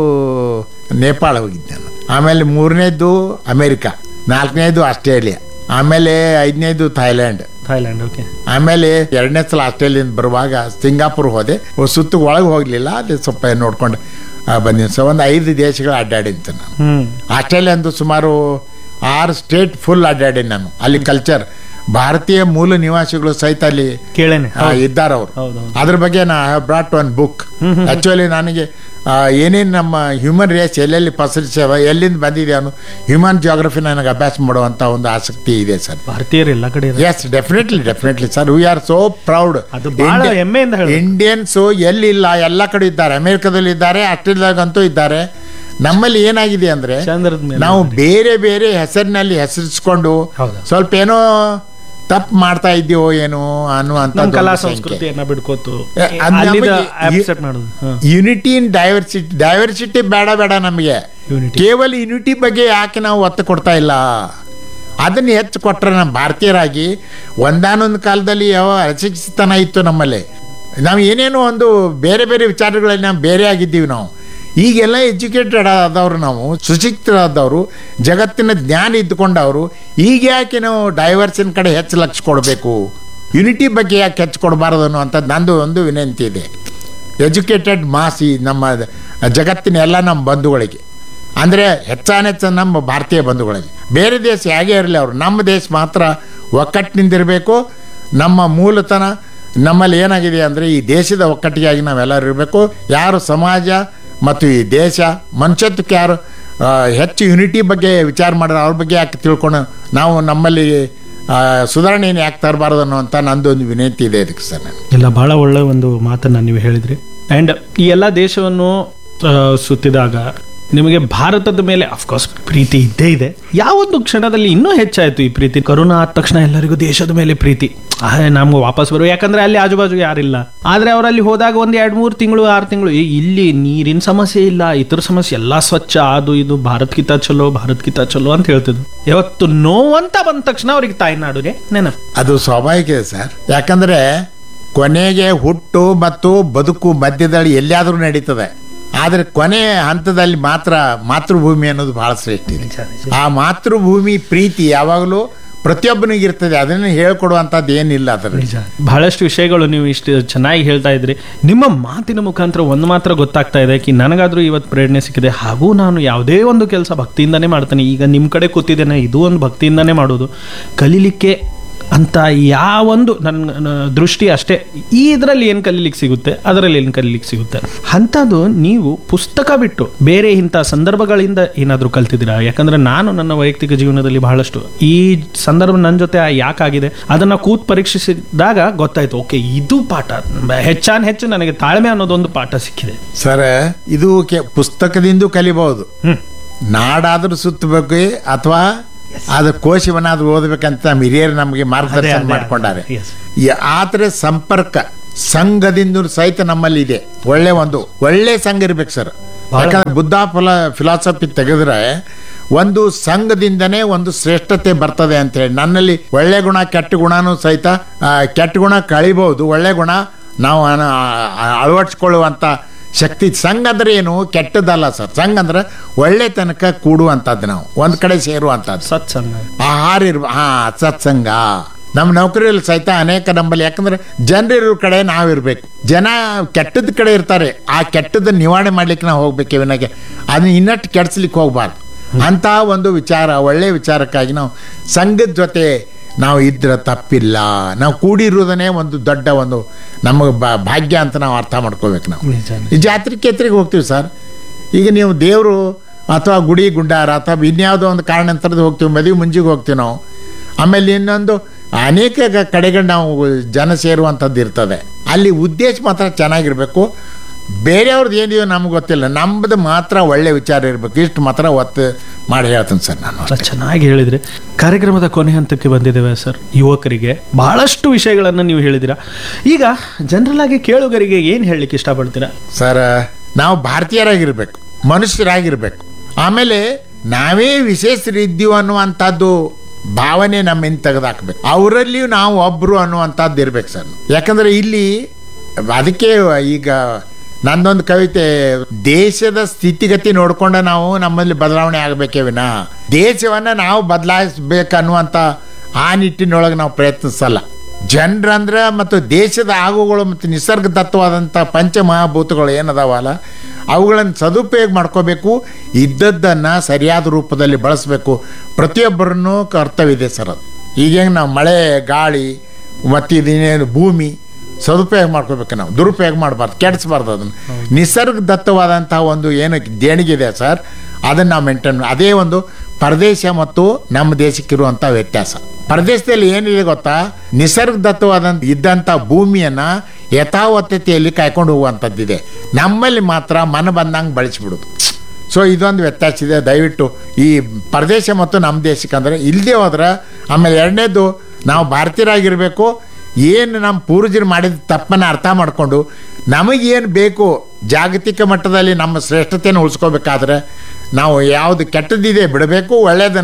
ನೇಪಾಳ ಹೋಗಿದ್ದೆ ನಾನು ಆಮೇಲೆ ಮೂರನೇದ್ದು ಅಮೇರಿಕಾ ನಾಲ್ಕನೇದು ಆಸ್ಟ್ರೇಲಿಯಾ ಆಮೇಲೆ ಐದನೇದು ಥೈಲ್ಯಾಂಡ್ ಥೈಲ್ಯಾಂಡ್ ಓಕೆ ಆಮೇಲೆ ಎರಡನೇ ಸಲ ಆಸ್ಟ್ರೇಲಿಯಿಂದ ಬರುವಾಗ ಸಿಂಗಾಪುರ್ ಹೋದೆ ಸುತ್ತು ಒಳಗೆ ಹೋಗಲಿಲ್ಲ ಅಲ್ಲಿ ಸ್ವಲ್ಪ ನೋಡ್ಕೊಂಡು ಬಂದಿನಿ ಸೊ ಒಂದು ಐದು ದೇಶಗಳು ಅಡ್ಡಾಡಿದ್ದೆ ನಾನು ಹ್ಮ್ ಆಸ್ಟ್ರೇಲಿಯಾ ಅಂದು ಸುಮಾರು ಆರು ಸ್ಟೇಟ್ ಫುಲ್ ಅಡ್ಡಾಡೀನಿ ನಾನು ಅಲ್ಲಿ ಕಲ್ಚರ್ ಭಾರತೀಯ ಮೂಲ ನಿವಾಸಿಗಳು ಸಹಿತ ಅಲ್ಲಿ ಕೇಳೇನೆ ಇದ್ದಾರೆ ಅವರು ಹೌದು, ಹೌದು. ಅದ್ರ ಬಗ್ಗೆ ನಾ ಬ್ರಾಟ್ ಒನ್ ಬುಕ್ ಆಕ್ಚುಲಿ ನನಗೆ ಆ, ಏನೇನು ನಮ್ಮ ಹ್ಯೂಮನ್ ರೇಸ್ ಎಲ್ಲೆಲ್ಲಿ ಪಸರಿಸ್ಯಾವ ಎಲ್ಲಿಂದ ಬಂದಿದೆ ಅನ್ನೋ ಹ್ಯೂಮನ್ ಜಿಯೋಗ್ರಫಿ ನನಗೆ ಅಭ್ಯಾಸ ಮಾಡುವಂತ ಒಂದು ಆಸಕ್ತಿ ಇದೆ ಸರ್ ಭಾರತೀಯರು ಎಲ್ಲ ಕಡೆ ಇದ್ದಾರೆ. Yes definitely definitely sir we are so proud ಅದು ಬಹಳ ಹೆಮ್ಮೆಯಿಂದ ಹೇಳ್ಬೇಕು. ಇಂಡಿಯನ್ಸ್ ಎಲ್ಲಿಲ್ಲ ಎಲ್ಲ ಕಡೆ ಇದ್ದಾರೆ ಅಮೆರಿಕದಲ್ಲಿ ಇದ್ದಾರೆ ಆಸ್ಟ್ರೇಲಿಯಾಗಂತೂ ಇದ್ದಾರೆ ನಮ್ಮಲ್ಲಿ ಏನಾಗಿದೆ ಅಂದ್ರೆ ಚಂದ್ರದ ಮೇಲೆ ನಾವು ಬೇರೆ ಬೇರೆ ಹೆಸರಿನಲ್ಲಿ ಹೆಸರಿಸ್ಕೊಂಡು ಹೌದು. ಸ್ವಲ್ಪ ಏನೋ ತಪ್ಪು ಮಾಡ್ತಾ ಇದ್ದೀವೋ ಏನೋ ಅನ್ನುವಂಥ ನಮ್ಮ ಕಲಾ ಸಂಸ್ಕೃತಿಯನ್ನ ಬಿಡ್ಕೋತು ಏ, ಅದ್ ಅಲ್ಲಿದ ನಮಗೆ ಅಪ್ಸೆಟ್ ಮಾಡೋದು ಹ. ಯುನಿಟಿ ಇನ್ ಡೈವರ್ಸಿಟಿ ಡೈವರ್ಸಿಟಿ ಬೇಡ ಬೇಡ ನಮಗೆ Unity. ಕೇವಲ ಯುನಿಟಿ ಬಗ್ಗೆ ಯಾಕೆ ನಾವು ಒತ್ತು ಕೊಡ್ತಾ ಇಲ್ಲ ಅದನ್ನು ಹೆಚ್ಚು ಕೊಟ್ಟರೆ ನಮ್ಮ ಭಾರತೀಯರಾಗಿ ಒಂದಾನೊಂದು ಕಾಲದಲ್ಲಿ ಯಾವ ಅಶಿಕ್ಷಿತನ ಇತ್ತು ನಮ್ಮಲ್ಲಿ ನಾವು ಏನೇನೋ ಒಂದು ಬೇರೆ ಬೇರೆ ವಿಚಾರಗಳಲ್ಲಿ ನಾವು ಬೇರೆ ಆಗಿದ್ದೀವಿ ನಾವು ಈಗೆಲ್ಲ ಎಜುಕೇಟೆಡ್ ಆದವರು ನಾವು ಸುಶಿಕ್ಷಿತರಾದವರು ಜಗತ್ತಿನ ಜ್ಞಾನ ಇದ್ದುಕೊಂಡವರು ಈಗ ಯಾಕೆ ನಾವು ಡೈವರ್ಷನ್ ಕಡೆ ಹೆಚ್ಚು ಲಕ್ಷ ಕೊಡಬೇಕು ಯುನಿಟಿ ಬಗ್ಗೆ ಯಾಕೆ ಹೆಚ್ಚು ಕೊಡಬಾರದು ಅನ್ನುವಂಥದ್ದು ನಂದು ಒಂದು ವಿನಂತಿ ಇದೆ ಎಜುಕೇಟೆಡ್ ಮಾಸ್ ಈ ನಮ್ಮ ಜಗತ್ತಿನ ಎಲ್ಲ ನಮ್ಮ ಬಂಧುಗಳಿಗೆ ಅಂದರೆ ಹೆಚ್ಚಾನೆಚ್ಚ ನಮ್ಮ ಭಾರತೀಯ ಬಂಧುಗಳಲ್ಲಿ ಬೇರೆ ದೇಶ ಹೇಗೆ ಇರಲಿ ಅವರು ನಮ್ಮ ದೇಶ ಮಾತ್ರ ಒಕ್ಕಟ್ಟಿನಿಂದಿರಬೇಕು ನಮ್ಮ ಮೂಲತನ ನಮ್ಮಲ್ಲಿ ಏನಾಗಿದೆ ಅಂದರೆ ಈ ದೇಶದ ಒಕ್ಕಟ್ಟಿಗಾಗಿ ನಾವೆಲ್ಲರೂ ಇರಬೇಕು ಯಾರು ಸಮಾಜ ಮತ್ತು ಈ ದೇಶ ಮನುಷ್ಯತ್ವಕ್ಕೆ ಯಾರು ಆ, ಹೆಚ್ಚು ಯುನಿಟಿ ಬಗ್ಗೆ ವಿಚಾರ ಮಾಡಿದ್ರೆ ಅವ್ರ ಬಗ್ಗೆ ಯಾಕೆ ತಿಳ್ಕೊಂಡು ನಾವು ನಮ್ಮಲ್ಲಿ ಆ, ಸುಧಾರಣೆಯನ್ನು ಯಾಕೆ ತರಬಾರ್ದು ಅನ್ನುವಂಥ ನಂದು ಒಂದು ವಿನಂತಿ ಇದೆ ಇದಕ್ಕೆ ಸರ್ ನಾನು ಇಲ್ಲ ಬಹಳ ಒಳ್ಳೆ ಒಂದು ಮಾತನ್ನ ನೀವು ಹೇಳಿದ್ರಿ ಅಂಡ್ ಈ ಎಲ್ಲ ದೇಶವನ್ನು ಆ, ಸುತ್ತಿದಾಗ ನಿಮಗೆ ಭಾರತದ ಮೇಲೆ ಅಫ್ಕೋರ್ಸ್ ಪ್ರೀತಿ ಇದ್ದೇ ಇದೆ ಯಾವೊಂದು ಕ್ಷಣದಲ್ಲಿ ಇನ್ನೂ ಹೆಚ್ಚಾಯ್ತು ಈ ಪ್ರೀತಿ ಕರೋನಾ ಆದ ತಕ್ಷಣ ಎಲ್ಲರಿಗೂ ದೇಶದ ಮೇಲೆ ಪ್ರೀತಿ ನಮ್ಗೆ ವಾಪಸ್ ಬರುವ ಯಾಕಂದ್ರೆ ಅಲ್ಲಿ ಆಜುಬಾಜು ಯಾರಿಲ್ಲ ಆದ್ರೆ ಅವರಲ್ಲಿ ಹೋದಾಗ ಒಂದ್ ಎರಡ್ ಮೂರು ತಿಂಗಳು ಆರು ತಿಂಗಳು ಇಲ್ಲಿ ನೀರಿನ ಸಮಸ್ಯೆ ಇಲ್ಲ ಇತರ ಸಮಸ್ಯೆ ಎಲ್ಲ ಸ್ವಚ್ಛ ಅದು ಇದು ಭಾರತ್ಕಿತ ಚಲೋ ಭಾರತ್ಕಿತ ಚಲೋ ಅಂತ ಹೇಳ್ತಿದ್ರು ಯಾವತ್ತು ನೋವಂತ ಬಂದ ತಕ್ಷಣ ಅವ್ರಿಗೆ ತಾಯ್ನಾಡುಗೆ ನೆನಪು ಅದು ಸ್ವಾಭಾವಿಕ ಇದೆ ಸರ್ ಯಾಕಂದ್ರೆ ಕೊನೆಗೆ ಹುಟ್ಟು ಮತ್ತು ಬದುಕು ಮಧ್ಯದಲ್ಲಿ ಎಲ್ಲಿಯಾದರೂ ನಡೀತದೆ ಆದರೆ ಕೊನೆ ಹಂತದಲ್ಲಿ ಮಾತ್ರ ಮಾತೃಭೂಮಿ ಅನ್ನೋದು ಬಹಳ ಶ್ರೇಷ್ಠ ಇದೆ ಆ ಮಾತೃಭೂಮಿ ಪ್ರೀತಿ ಯಾವಾಗಲೂ ಪ್ರತಿಯೊಬ್ಬನಿಗೆ ಇರ್ತದೆ ಅದನ್ನು ಹೇಳ್ಕೊಡುವಂಥದ್ದು ಏನಿಲ್ಲ ಅದರಲ್ಲಿ ನಿಜ ಬಹಳಷ್ಟು ವಿಷಯಗಳು ನೀವು ಇಷ್ಟು ಚೆನ್ನಾಗಿ ಹೇಳ್ತಾ ಇದ್ರಿ ನಿಮ್ಮ ಮಾತಿನ ಮುಖಾಂತರ ಒಂದು ಮಾತ್ರ ಗೊತ್ತಾಗ್ತಾ ಇದೆ ಕಿ ನನಗಾದ್ರೂ ಇವತ್ತು ಪ್ರೇರಣೆ ಸಿಕ್ಕಿದೆ ಹಾಗೂ ನಾನು ಯಾವುದೇ ಒಂದು ಕೆಲಸ ಭಕ್ತಿಯಿಂದನೇ ಮಾಡ್ತೇನೆ ಈಗ ನಿಮ್ಮ ಕಡೆ ಕೂತಿದ್ದೇನೆ ಇದು ಒಂದು ಭಕ್ತಿಯಿಂದನೇ ಮಾಡೋದು ಕಲೀಲಿಕ್ಕೆ ಅಂತ ಯಾವೊಂದು ನನ್ನ ನನ್ನ ದೃಷ್ಟಿ ಅಷ್ಟೇ ಈ ಇದರಲ್ಲಿ ಏನು ಕಲೀಲಿಕ್ಕೆ ಸಿಗುತ್ತೆ ಅದರಲ್ಲಿ ಏನು ಕಲೀಲಿಕ್ಕೆ ಸಿಗುತ್ತೆ ಅಂಥದ್ದು ನೀವು ಪುಸ್ತಕ ಬಿಟ್ಟು ಬೇರೆ ಇಂಥ ಸಂದರ್ಭಗಳಿಂದ ಏನಾದರೂ ಕಲ್ತಿದ್ದೀರಾ ಯಾಕಂದ್ರೆ ನಾನು ನನ್ನ ವೈಯಕ್ತಿಕ ಜೀವನದಲ್ಲಿ ಬಹಳಷ್ಟು ಈ ಸಂದರ್ಭ ನನ್ನ ಜೊತೆ ಯಾಕಾಗಿದೆ ಅದನ್ನ ಕೂತ್ ಪರೀಕ್ಷಿಸಿದಾಗ ಗೊತ್ತಾಯ್ತು ಓಕೆ ಇದು ಪಾಠ ಹೆಚ್ಚಾನ್ ಹೆಚ್ಚು ನನಗೆ ತಾಳ್ಮೆ ಅನ್ನೋದೊಂದು ಪಾಠ ಸಿಕ್ಕಿದೆ ಸರ್ ಇದು ಕೆ ಪುಸ್ತಕದಿಂದ ಕಲಿಬಹುದು ಹ್ಮ್ ನಾಡಾದ್ರೂ ಸುತ್ತಬೇಕು ಅಥವಾ ಅದ್ರ ಕೋಶವನ್ನಾದ್ರೂ ಓದಬೇಕಂತ ನಮ್ಮ ಹಿರಿಯರು ನಮಗೆ ಮಾರ್ಗದರ್ಶನ ಅದೇ, ಮಾಡಿಕೊಂಡಾರೆ yes. ಆದ್ರೆ ಸಂಪರ್ಕ ಸಂಘದಿಂದ ಸಹಿತ ನಮ್ಮಲ್ಲಿ ಇದೆ ಒಳ್ಳೆ ಒಂದು ಒಳ್ಳೆ ಸಂಘ ಇರ್ಬೇಕು ಸರ್ ಯಾಕಂದ್ರೆ ಬುದ್ಧ ಫಲ ಫಿಲಾಸಫಿ ತೆಗೆದ್ರೆ ಒಂದು ಸಂಘದಿಂದನೇ ಒಂದು ಶ್ರೇಷ್ಠತೆ ಬರ್ತದೆ ಅಂತ ಹೇಳಿ ನನ್ನಲ್ಲಿ ಒಳ್ಳೆ ಗುಣ ಕೆಟ್ಟ ಗುಣನೂ ಸಹಿತ ಆ, ಕೆಟ್ಟ ಗುಣ ಕಳಿಬಹುದು ಒಳ್ಳೆ ಗುಣ ನಾವು ಅನ- ಆ- ಅಳವಡಿಸ್ಕೊಳ್ಳುವಂತ ಶಕ್ತಿ ಸಂಘ ಅಂದ್ರೆ ಏನು ಕೆಟ್ಟದಲ್ಲ ಸರ್ ಸಂಘ ಅಂದ್ರೆ ಒಳ್ಳೆ ತನಕ ಕೂಡುವಂಥದ್ದು ನಾವು ಒಂದ್ ಕಡೆ ಸೇರುವಂಥದ್ದು ಸತ್ಸಂಗ ಆಹಾರ ಇರ್ಬ ಹಾ ಸತ್ಸಂಗ ನಮ್ಮ ನೌಕರಿಯಲ್ಲಿ ಸಹಿತ ಅನೇಕ ನಂಬಲ್ಲಿ ಯಾಕಂದ್ರೆ ಜನರಿರೋ ಕಡೆ ನಾವಿರ್ಬೇಕು ಜನ ಕೆಟ್ಟದ ಕಡೆ ಇರ್ತಾರೆ ಆ ಕೆಟ್ಟದ ನಿವಾರಣೆ ಮಾಡ್ಲಿಕ್ಕೆ ನಾವು ಹೋಗ್ಬೇಕು ಇವನಾಗೆ ಅದನ್ನ ಇನ್ನಷ್ಟು ಕೆಡ್ಸ್ಲಿಕ್ಕೆ ಹೋಗ್ಬಾರ್ದು ಅಂತ ಒಂದು ವಿಚಾರ ಒಳ್ಳೆ ವಿಚಾರಕ್ಕಾಗಿ ನಾವು ಸಂಘದ ಜೊತೆ ನಾವು ಇದ್ರೆ ತಪ್ಪಿಲ್ಲ ನಾವು ಕೂಡಿರುವುದನ್ನೇ ಒಂದು ದೊಡ್ಡ ಒಂದು ನಮಗೆ ಭಾಗ್ಯ ಅಂತ ನಾವು ಅರ್ಥ ಮಾಡ್ಕೋಬೇಕು ನಾವು ನಿಜ ಈ ಜಾತ್ರೆ ಕೇತ್ರಿಗೆ ಹೋಗ್ತೀವಿ ಸರ್ ಈಗ ನೀವು ದೇವರು ಅಥವಾ ಗುಡಿ ಗುಂಡಾರ ಅಥವಾ ಇನ್ಯಾವುದೋ ಒಂದು ಕಾರಣಾಂತರದ ಹೋಗ್ತೀವಿ ಮದುವೆ ಮುಂಜಿಗೆ ಹೋಗ್ತೀವಿ ನಾವು ಆಮೇಲೆ ಇನ್ನೊಂದು ಅನೇಕ ಗ- ಕಡೆಗಳು ನಾವು ಜನ ಸೇರುವಂಥದ್ದು ಇರ್ತದೆ ಅಲ್ಲಿ ಉದ್ದೇಶ ಮಾತ್ರ ಚೆನ್ನಾಗಿರ್ಬೇಕು ಬೇರೆಯವ್ರದ್ದು ಏನಿದೆಯೋ ನಮ್ಗೆ ಗೊತ್ತಿಲ್ಲ ನಮ್ಮದು ಮಾತ್ರ ಒಳ್ಳೆ ವಿಚಾರ ಇರಬೇಕು ಇಷ್ಟು ಮಾತ್ರ ಒತ್ತು ಮಾಡಿ ಹೇಳ್ತೀನಿ ಸರ್ ನಾನು ಬಹಳ ಚೆನ್ನಾಗಿ ಹೇಳಿದ್ರಿ ಕಾರ್ಯಕ್ರಮದ ಕೊನೆ ಹಂತಕ್ಕೆ ಬಂದಿದ್ದೇವೆ ಸರ್ ಯುವಕರಿಗೆ ಬಹಳಷ್ಟು ವಿಷಯಗಳನ್ನು ನೀವು ಹೇಳಿದ್ದೀರಾ ಈಗ ಜನರಲ್ ಆಗಿ ಕೇಳುಗರಿಗೆ ಏನು ಹೇಳಲಿಕ್ಕೆ ಇಷ್ಟಪಡ್ತೀರಾ ಸರ್ ನಾವು ಭಾರತೀಯರಾಗಿರ್ಬೇಕು ಮನುಷ್ಯರಾಗಿರ್ಬೇಕು ಆಮೇಲೆ ನಾವೇ ವಿಶೇಷರಿದ್ದೀವಿ ಅನ್ನುವಂಥದ್ದು ಭಾವನೆ ನಮ್ಮಿಂದ ತೆಗೆದಾಕ್ಬೇಕು ಅವರಲ್ಲಿಯೂ ನಾವು ಒಬ್ರು ಅನ್ನುವಂಥದ್ದು ಇರ್ಬೇಕು ಸರ್ ಯಾಕಂದ್ರೆ ಇಲ್ಲಿ ಅದಕ್ಕೆ ಈಗ ನಂದೊಂದು ಕವಿತೆ ದೇಶದ ಸ್ಥಿತಿಗತಿ ನೋಡ್ಕೊಂಡ ನಾವು ನಮ್ಮಲ್ಲಿ ಬದಲಾವಣೆ ಆಗಬೇಕೇ ವಿನ ದೇಶವನ್ನ ನಾವು ಬದಲಾಯಿಸ್ಬೇಕನ್ನುವಂಥ ಆ ನಿಟ್ಟಿನೊಳಗೆ ನಾವು ಪ್ರಯತ್ನಿಸಲ್ಲ ಜನರಂದ್ರೆ ಮತ್ತು ದೇಶದ ಆಗುಗಳು ಮತ್ತು ನಿಸರ್ಗದತ್ತವಾದಂಥ ಪಂಚಮಹಾಭೂತಗಳು ಏನದಾವಲ್ಲ ಅವುಗಳನ್ನು ಸದುಪಯೋಗ ಮಾಡ್ಕೋಬೇಕು ಇದ್ದದ್ದನ್ನು ಸರಿಯಾದ ರೂಪದಲ್ಲಿ ಬಳಸಬೇಕು ಪ್ರತಿಯೊಬ್ಬರನ್ನೂ ಕರ್ತವ್ಯ ಇದೆ ಸರ್ ಅದು ಈಗ ನಾವು ಮಳೆ ಗಾಳಿ ಮತ್ತು ಇದೇನು ಭೂಮಿ ಸದುಪಯೋಗ ಮಾಡ್ಕೋಬೇಕು ನಾವು ದುರುಪಯೋಗ ಮಾಡಬಾರ್ದು ಕೆಡಿಸ್ಬಾರ್ದು ಅದನ್ನು ನಿಸರ್ಗದತ್ತವಾದಂತಹ ಒಂದು ಏನು ದೇಣಿಗೆ ಇದೆ ಸರ್ ಅದನ್ನು ನಾವು ಮೇಂಟೈನ್ ಅದೇ ಒಂದು ಪರದೇಶ ಮತ್ತು ನಮ್ಮ ದೇಶಕ್ಕಿರುವಂಥ ವ್ಯತ್ಯಾಸ ಪರದೇಶದಲ್ಲಿ ಏನಿದೆ ಗೊತ್ತಾ ನಿಸರ್ಗದತ್ತವಾದಂಥ ಇದ್ದಂಥ ಭೂಮಿಯನ್ನ ಯಥಾವತ್ತತೆಯಲ್ಲಿ ಕಾಯ್ಕೊಂಡು ಹೋಗುವಂಥದ್ದಿದೆ ನಮ್ಮಲ್ಲಿ ಮಾತ್ರ ಮನ ಬಂದಂಗೆ ಬಳಸಿಬಿಡೋದು ಸೊ ಇದೊಂದು ವ್ಯತ್ಯಾಸ ಇದೆ ದಯವಿಟ್ಟು ಈ ಪ್ರದೇಶ ಮತ್ತು ನಮ್ಮ ದೇಶಕ್ಕೆ ಅಂದರೆ ಇಲ್ಲದೆ ಹೋದ್ರೆ ಆಮೇಲೆ ಎರಡನೇದು ನಾವು ಭಾರತೀಯರಾಗಿರಬೇಕು ಏನು ನಮ್ಮ ಪೂರ್ವಜರು ಮಾಡಿದ ತಪ್ಪನ್ನು ಅರ್ಥ ಮಾಡಿಕೊಂಡು ನಮಗೇನು ಬೇಕು ಜಾಗತಿಕ ಮಟ್ಟದಲ್ಲಿ ನಮ್ಮ ಶ್ರೇಷ್ಠತೆಯನ್ನು ಉಳಿಸ್ಕೋಬೇಕಾದ್ರೆ ನಾವು ಯಾವುದು ಕೆಟ್ಟದ್ದಿದೆ ಬಿಡಬೇಕು ಒಳ್ಳೆಯದನ್ನು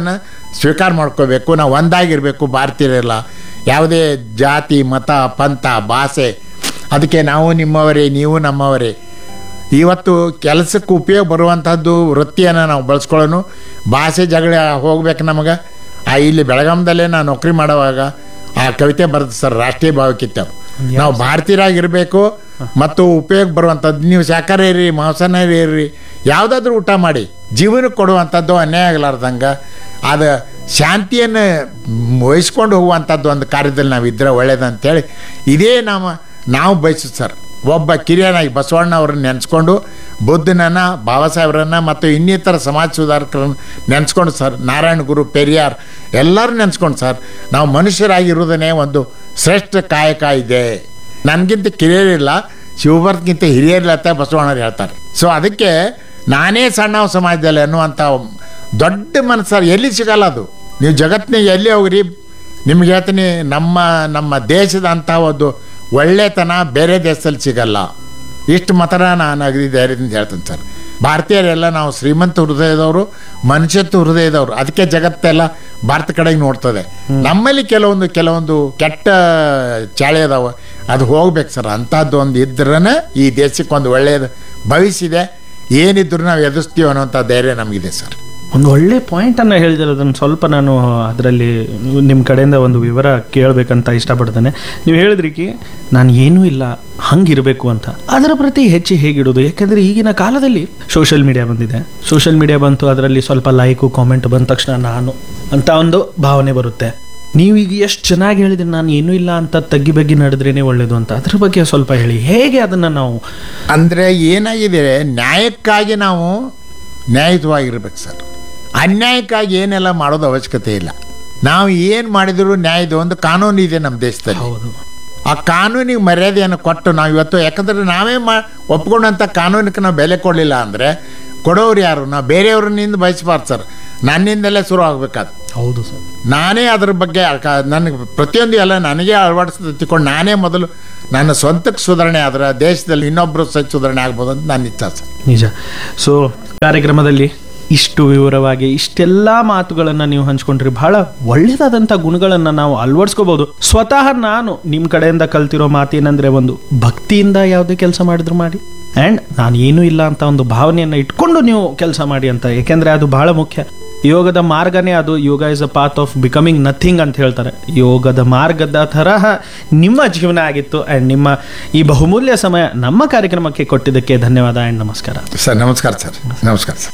ಸ್ವೀಕಾರ ಮಾಡ್ಕೋಬೇಕು ನಾವು ಒಂದಾಗಿರಬೇಕು ಭಾರತೀಯರೆಲ್ಲ ಯಾವುದೇ ಜಾತಿ ಮತ ಪಂಥ ಭಾಷೆ ಅದಕ್ಕೆ ನಾವು ನಿಮ್ಮವರೇ ನೀವು ನಮ್ಮವರೇ ಇವತ್ತು ಕೆಲಸಕ್ಕೆ ಉಪಯೋಗ ಬರುವಂಥದ್ದು ವೃತ್ತಿಯನ್ನು ನಾವು ಬಳಸ್ಕೊಳ್ಳೋನು ಭಾಷೆ ಜಗಳ ಹೋಗ್ಬೇಕು ನಮಗೆ ಆ ಇಲ್ಲಿ ಬೆಳಗಾಮದಲ್ಲೇ ನಾನು ನೌಕರಿ ಮಾಡುವಾಗ ಆ ಕವಿತೆ ಬರೆದು ಸರ್ ರಾಷ್ಟ್ರೀಯ ಭಾವಗೀತೆ ಅದು. ನಾವು ಭಾರತೀಯರಾಗಿರಬೇಕು ಮತ್ತು ಉಪಯೋಗ ಬರುವಂಥದ್ದು ನೀವು ಶಾಖಾಹಾರಿ ಇರ್ರಿ ಮಾಂಸಾಹಾರಿ ಇರ್ರಿ ಯಾವುದಾದ್ರೂ ಊಟ ಮಾಡಿ ಜೀವನಕ್ಕೆ ಕೊಡುವಂಥದ್ದು ಅನ್ಯಾಯ ಆಗಲಾರ್ದಂಗೆ ಅದು ಶಾಂತಿಯನ್ನು ವಹಿಸ್ಕೊಂಡು ಹೋಗುವಂಥದ್ದು ಒಂದು ಕಾರ್ಯದಲ್ಲಿ ನಾವು ಇದ್ರೆ ಒಳ್ಳೇದಂತೇಳಿ ಇದೇ ನಮ್ಮ ನಾವು ಬಯಸುದು ಸರ್ ಒಬ್ಬ ಕಿರಿಯನಾಗಿ ಬಸವಣ್ಣ ಅವ್ರನ್ನ ನೆನೆಸ್ಕೊಂಡು ಬುದ್ಧನನ್ನ ಬಾಬಾ ಸಾಹೇಬ್ರನ್ನ ಮತ್ತು ಇನ್ನಿತರ ಸಮಾಜ ಸುಧಾರಕರನ್ನು ನೆನೆಸ್ಕೊಂಡು ಸರ್ ನಾರಾಯಣ ಗುರು ಪೆರಿಯಾರ್ ಎಲ್ಲರೂ ನೆನೆಸ್ಕೊಂಡು ಸರ್ ನಾವು ಮನುಷ್ಯರಾಗಿರುವುದನ್ನೇ ಒಂದು ಶ್ರೇಷ್ಠ ಕಾಯಕ ಇದೆ ನನಗಿಂತ ಕಿರಿಯರಿಲ್ಲ ಶಿವಭಾರತ್ಗಿಂತ ಹಿರಿಯರಿಲ್ಲ ಅಂತ ಬಸವಣ್ಣರು ಹೇಳ್ತಾರೆ ಸೊ ಅದಕ್ಕೆ ನಾನೇ ಸಣ್ಣ ಸಮಾಜದಲ್ಲಿ ಅನ್ನುವಂಥ ದೊಡ್ಡ ಮನಸ್ಸು ಎಲ್ಲಿ ಸಿಗಲ್ಲ ಅದು ನೀವು ಜಗತ್ತಿನಾಗ ಎಲ್ಲಿ ಹೋಗ್ರಿ ನಿಮ್ಗೆ ಹೇಳ್ತೀನಿ ನಮ್ಮ ನಮ್ಮ ದೇಶದ ಅಂಥ ಒಂದು ಒಳ್ಳೆತನ ಬೇರೆ ದೇಶದಲ್ಲಿ ಸಿಗಲ್ಲ ಇಷ್ಟು ಮಾತ್ರ ನಾನು ಅಗದಿ ಧೈರ್ಯದಿಂದ ಹೇಳ್ತೀನಿ ಸರ್ ಭಾರತೀಯರೆಲ್ಲ ನಾವು ಶ್ರೀಮಂತ ಹೃದಯದವರು ಮನುಷ್ಯತ್ವ ಹೃದಯದವರು ಅದಕ್ಕೆ ಜಗತ್ತೆಲ್ಲ ಭಾರತ ಕಡೆಗೆ ನೋಡ್ತದೆ ನಮ್ಮಲ್ಲಿ ಕೆಲವೊಂದು ಕೆಲವೊಂದು ಕೆಟ್ಟ ಚಾಳಿ ಅದಾವ ಅದು ಹೋಗ್ಬೇಕು ಸರ್ ಅಂಥದ್ದು ಒಂದು ಇದ್ರೇ ಈ ದೇಶಕ್ಕೆ ಒಂದು ಒಳ್ಳೆಯದು ಭವಿಷ್ಯ ಇದೆ ಏನಿದ್ರು ನಾವು ಎದುರಿಸ್ತೀವಿ ಅನ್ನೋಂಥ ಧೈರ್ಯ ನಮಗಿದೆ ಸರ್ ಒಂದು ಒಳ್ಳೆ ಪಾಯಿಂಟ್ ಅನ್ನ ಹೇಳಿದ್ರೆ ಅದನ್ನು ಸ್ವಲ್ಪ ನಾನು ಅದರಲ್ಲಿ ನಿಮ್ಮ ಕಡೆಯಿಂದ ಒಂದು ವಿವರ ಕೇಳಬೇಕಂತ ಇಷ್ಟಪಡ್ತೇನೆ ನೀವು ಹೇಳಿದ್ರಿ ಕಿ ನಾನು ಏನೂ ಇಲ್ಲ ಹಂಗಿರಬೇಕು ಅಂತ ಅದರ ಪ್ರತಿ ಹೆಚ್ಚು ಹೇಗಿಡೋದು ಯಾಕೆಂದರೆ ಈಗಿನ ಕಾಲದಲ್ಲಿ ಸೋಷಿಯಲ್ ಮೀಡಿಯಾ ಬಂದಿದೆ ಸೋಷಿಯಲ್ ಮೀಡಿಯಾ ಬಂತು ಅದರಲ್ಲಿ ಸ್ವಲ್ಪ ಲೈಕು ಕಾಮೆಂಟ್ ಬಂದ ತಕ್ಷಣ ನಾನು ಅಂತ ಒಂದು ಭಾವನೆ ಬರುತ್ತೆ ನೀವು ಈಗ ಎಷ್ಟು ಚೆನ್ನಾಗಿ ಹೇಳಿದ್ರಿ ನಾನು ಏನೂ ಇಲ್ಲ ಅಂತ ತಗ್ಗಿ ಬಗ್ಗಿ ನಡೆದ್ರೇನೆ ಒಳ್ಳೇದು ಅಂತ ಅದ್ರ ಬಗ್ಗೆ ಸ್ವಲ್ಪ ಹೇಳಿ ಹೇಗೆ ಅದನ್ನು ನಾವು ಅಂದರೆ ಏನಾಗಿದೆ ನ್ಯಾಯಕ್ಕಾಗಿ ನಾವು ನ್ಯಾಯಯುತವಾಗಿರ್ಬೇಕು ಸರ್ ಅನ್ಯಾಯಕ್ಕಾಗಿ ಏನೆಲ್ಲ ಮಾಡೋದು ಅವಶ್ಯಕತೆ ಇಲ್ಲ ನಾವು ಏನು ಮಾಡಿದರೂ ನ್ಯಾಯದ ಒಂದು ಕಾನೂನು ಇದೆ ನಮ್ಮ ದೇಶದಲ್ಲಿ ಹೌದು ಆ ಕಾನೂನಿಗೆ ಮರ್ಯಾದೆಯನ್ನು ಕೊಟ್ಟು ನಾವು ಇವತ್ತು ಯಾಕಂದ್ರೆ ನಾವೇ ಮಾ ಒಪ್ಕೊಂಡಂಥ ಕಾನೂನಿಗೆ ನಾವು ಬೆಲೆ ಕೊಡಲಿಲ್ಲ ಅಂದರೆ ಕೊಡೋರು ಯಾರು ನಾವು ಬೇರೆಯವ್ರನ್ನಿಂದ ಬಯಸಬಾರ್ದು ಸರ್ ನನ್ನಿಂದಲೇ ಶುರು ಆಗ್ಬೇಕಾದ್ ಹೌದು ಸರ್ ನಾನೇ ಅದ್ರ ಬಗ್ಗೆ ಕ- ನನಗೆ ಪ್ರತಿಯೊಂದು ಎಲ್ಲ ನನಗೆ ಅಳವಡಿಸ್ದು ತಿಳ್ಕೊಂಡು ನಾನೇ ಮೊದಲು ನನ್ನ ಸ್ವಂತಕ್ಕೆ ಸುಧಾರಣೆ ಆದ್ರೆ ದೇಶದಲ್ಲಿ ಇನ್ನೊಬ್ಬರು ಸಹ ಸುಧಾರಣೆ ಆಗ್ಬೋದು ಅಂತ ನನ್ನ ಇಚ್ಛೆ ಸರ್ ನಿಜ ಸೊ ಕಾರ್ಯಕ್ರಮದಲ್ಲಿ ಇಷ್ಟು ವಿವರವಾಗಿ ಇಷ್ಟೆಲ್ಲ ಮಾತುಗಳನ್ನು ನೀವು ಹಂಚ್ಕೊಂಡ್ರಿ ಬಹಳ ಒಳ್ಳೆಯದಾದಂಥ ಗುಣಗಳನ್ನು ನಾವು ಅಳವಡಿಸ್ಕೋಬಹುದು ಸ್ವತಃ ನಾನು ನಿಮ್ಮ ಕಡೆಯಿಂದ ಕಲ್ತಿರೋ ಮಾತೇನಂದ್ರೆ ಒಂದು ಭಕ್ತಿಯಿಂದ ಯಾವುದೇ ಕೆಲಸ ಮಾಡಿದ್ರು ಮಾಡಿ ಆ್ಯಂಡ್ ನಾನು ಏನೂ ಇಲ್ಲ ಅಂತ ಒಂದು ಭಾವನೆಯನ್ನು ಇಟ್ಕೊಂಡು ನೀವು ಕೆಲಸ ಮಾಡಿ ಅಂತ ಏಕೆಂದರೆ ಅದು ಬಹಳ ಮುಖ್ಯ ಯೋಗದ ಮಾರ್ಗನೇ ಅದು yoga is a path of becoming nothing ಅಂತ ಹೇಳ್ತಾರೆ ಯೋಗದ ಮಾರ್ಗದ ತರಹ ನಿಮ್ಮ ಜೀವನ ಆಗಿತ್ತು ಆ್ಯಂಡ್ ನಿಮ್ಮ ಈ ಬಹುಮೂಲ್ಯ ಸಮಯ ನಮ್ಮ ಕಾರ್ಯಕ್ರಮಕ್ಕೆ ಕೊಟ್ಟಿದ್ದಕ್ಕೆ ಧನ್ಯವಾದ ಆ್ಯಂಡ್ ನಮಸ್ಕಾರ ಸರ್ ನಮಸ್ಕಾರ ಸರ್ ನಮಸ್ಕಾರ ಸರ್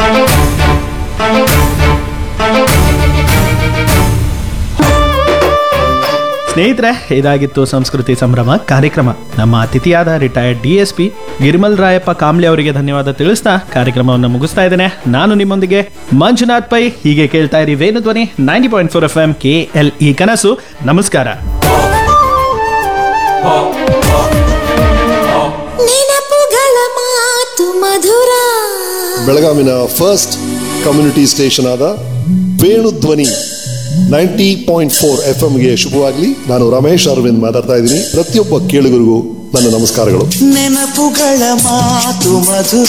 ಸ್ನೇಹಿತರೆ ಇದಾಗಿತ್ತು ಸಂಸ್ಕೃತಿ ಸಂಭ್ರಮ ಕಾರ್ಯಕ್ರಮ ನಮ್ಮ ಅತಿಥಿಯಾದ retired D S P Girimal Rayappa Kamble ಅವರಿಗೆ ಧನ್ಯವಾದ ತಿಳಿಸ್ತಾ ಕಾರ್ಯಕ್ರಮವನ್ನು ಮುಗಿಸ್ತಾ ಇದ್ದೇನೆ ನಾನು ನಿಮ್ಮೊಂದಿಗೆ ಮಂಜುನಾಥ್ ಪೈ ಹೀಗೆ ಕೇಳ್ತಾ ಇರಿ Venu Dhwani ninety point four F M K L E ಕನಸು ನಮಸ್ಕಾರ ನೆನಪುಗಳ ಮಾತು ಮಧುರ ಬೆಳಗಾವಿನ ಫಸ್ಟ್ ಕಮ್ಯುನಿಟಿ ಸ್ಟೇಷನ್ ಆದ Venudhwani ninety point four F ಎಂಗೆ ಶುಭವಾಗಲಿ ನಾನು ರಮೇಶ್ ಅರವಿಂದ್ ಮಾತಾಡ್ತಾ ಇದ್ದೀನಿ ಪ್ರತಿಯೊಬ್ಬ ಕೇಳುಗರಿಗೂ ನನ್ನ ನಮಸ್ಕಾರಗಳು ನೆನಪುಗಳ ಮಾತು ಮಧುರ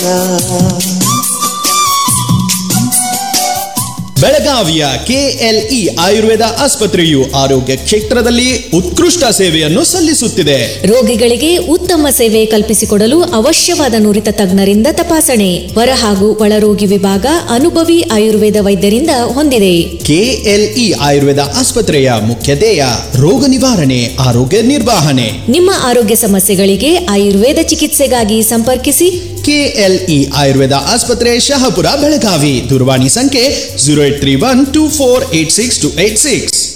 ಬೆಳಗಾವಿಯ ಕೆಎಲ್ಇ ಆಯುರ್ವೇದ ಆಸ್ಪತ್ರೆಯು ಆರೋಗ್ಯ ಕ್ಷೇತ್ರದಲ್ಲಿ ಉತ್ಕೃಷ್ಟ ಸೇವೆಯನ್ನು ಸಲ್ಲಿಸುತ್ತಿದೆ ರೋಗಿಗಳಿಗೆ ಉತ್ತಮ ಸೇವೆ ಕಲ್ಪಿಸಿಕೊಡಲು ಅವಶ್ಯವಾದ ನುರಿತ ತಜ್ಞರಿಂದ ತಪಾಸಣೆ ಹೊರ ಹಾಗೂ ಒಳರೋಗಿ ವಿಭಾಗ ಅನುಭವಿ ಆಯುರ್ವೇದ ವೈದ್ಯರಿಂದ ಹೊಂದಿದೆ ಕೆಎಲ್ಇ ಆಯುರ್ವೇದ ಆಸ್ಪತ್ರೆಯ ಮುಖ್ಯ ಧ್ಯೇಯ ರೋಗ ನಿವಾರಣೆ ಆರೋಗ್ಯ ನಿರ್ವಹಣೆ ನಿಮ್ಮ ಆರೋಗ್ಯ ಸಮಸ್ಯೆಗಳಿಗೆ ಆಯುರ್ವೇದ ಚಿಕಿತ್ಸೆಗಾಗಿ ಸಂಪರ್ಕಿಸಿ ಕೆಎಲ್ಇ ಆಯುರ್ವೇದ ಆಸ್ಪತ್ರೆ ಶಹಾಪುರ ಬೆಳಗಾವಿ ದೂರವಾಣಿ ಸಂಖ್ಯೆ zero eight three one two four eight six two eight six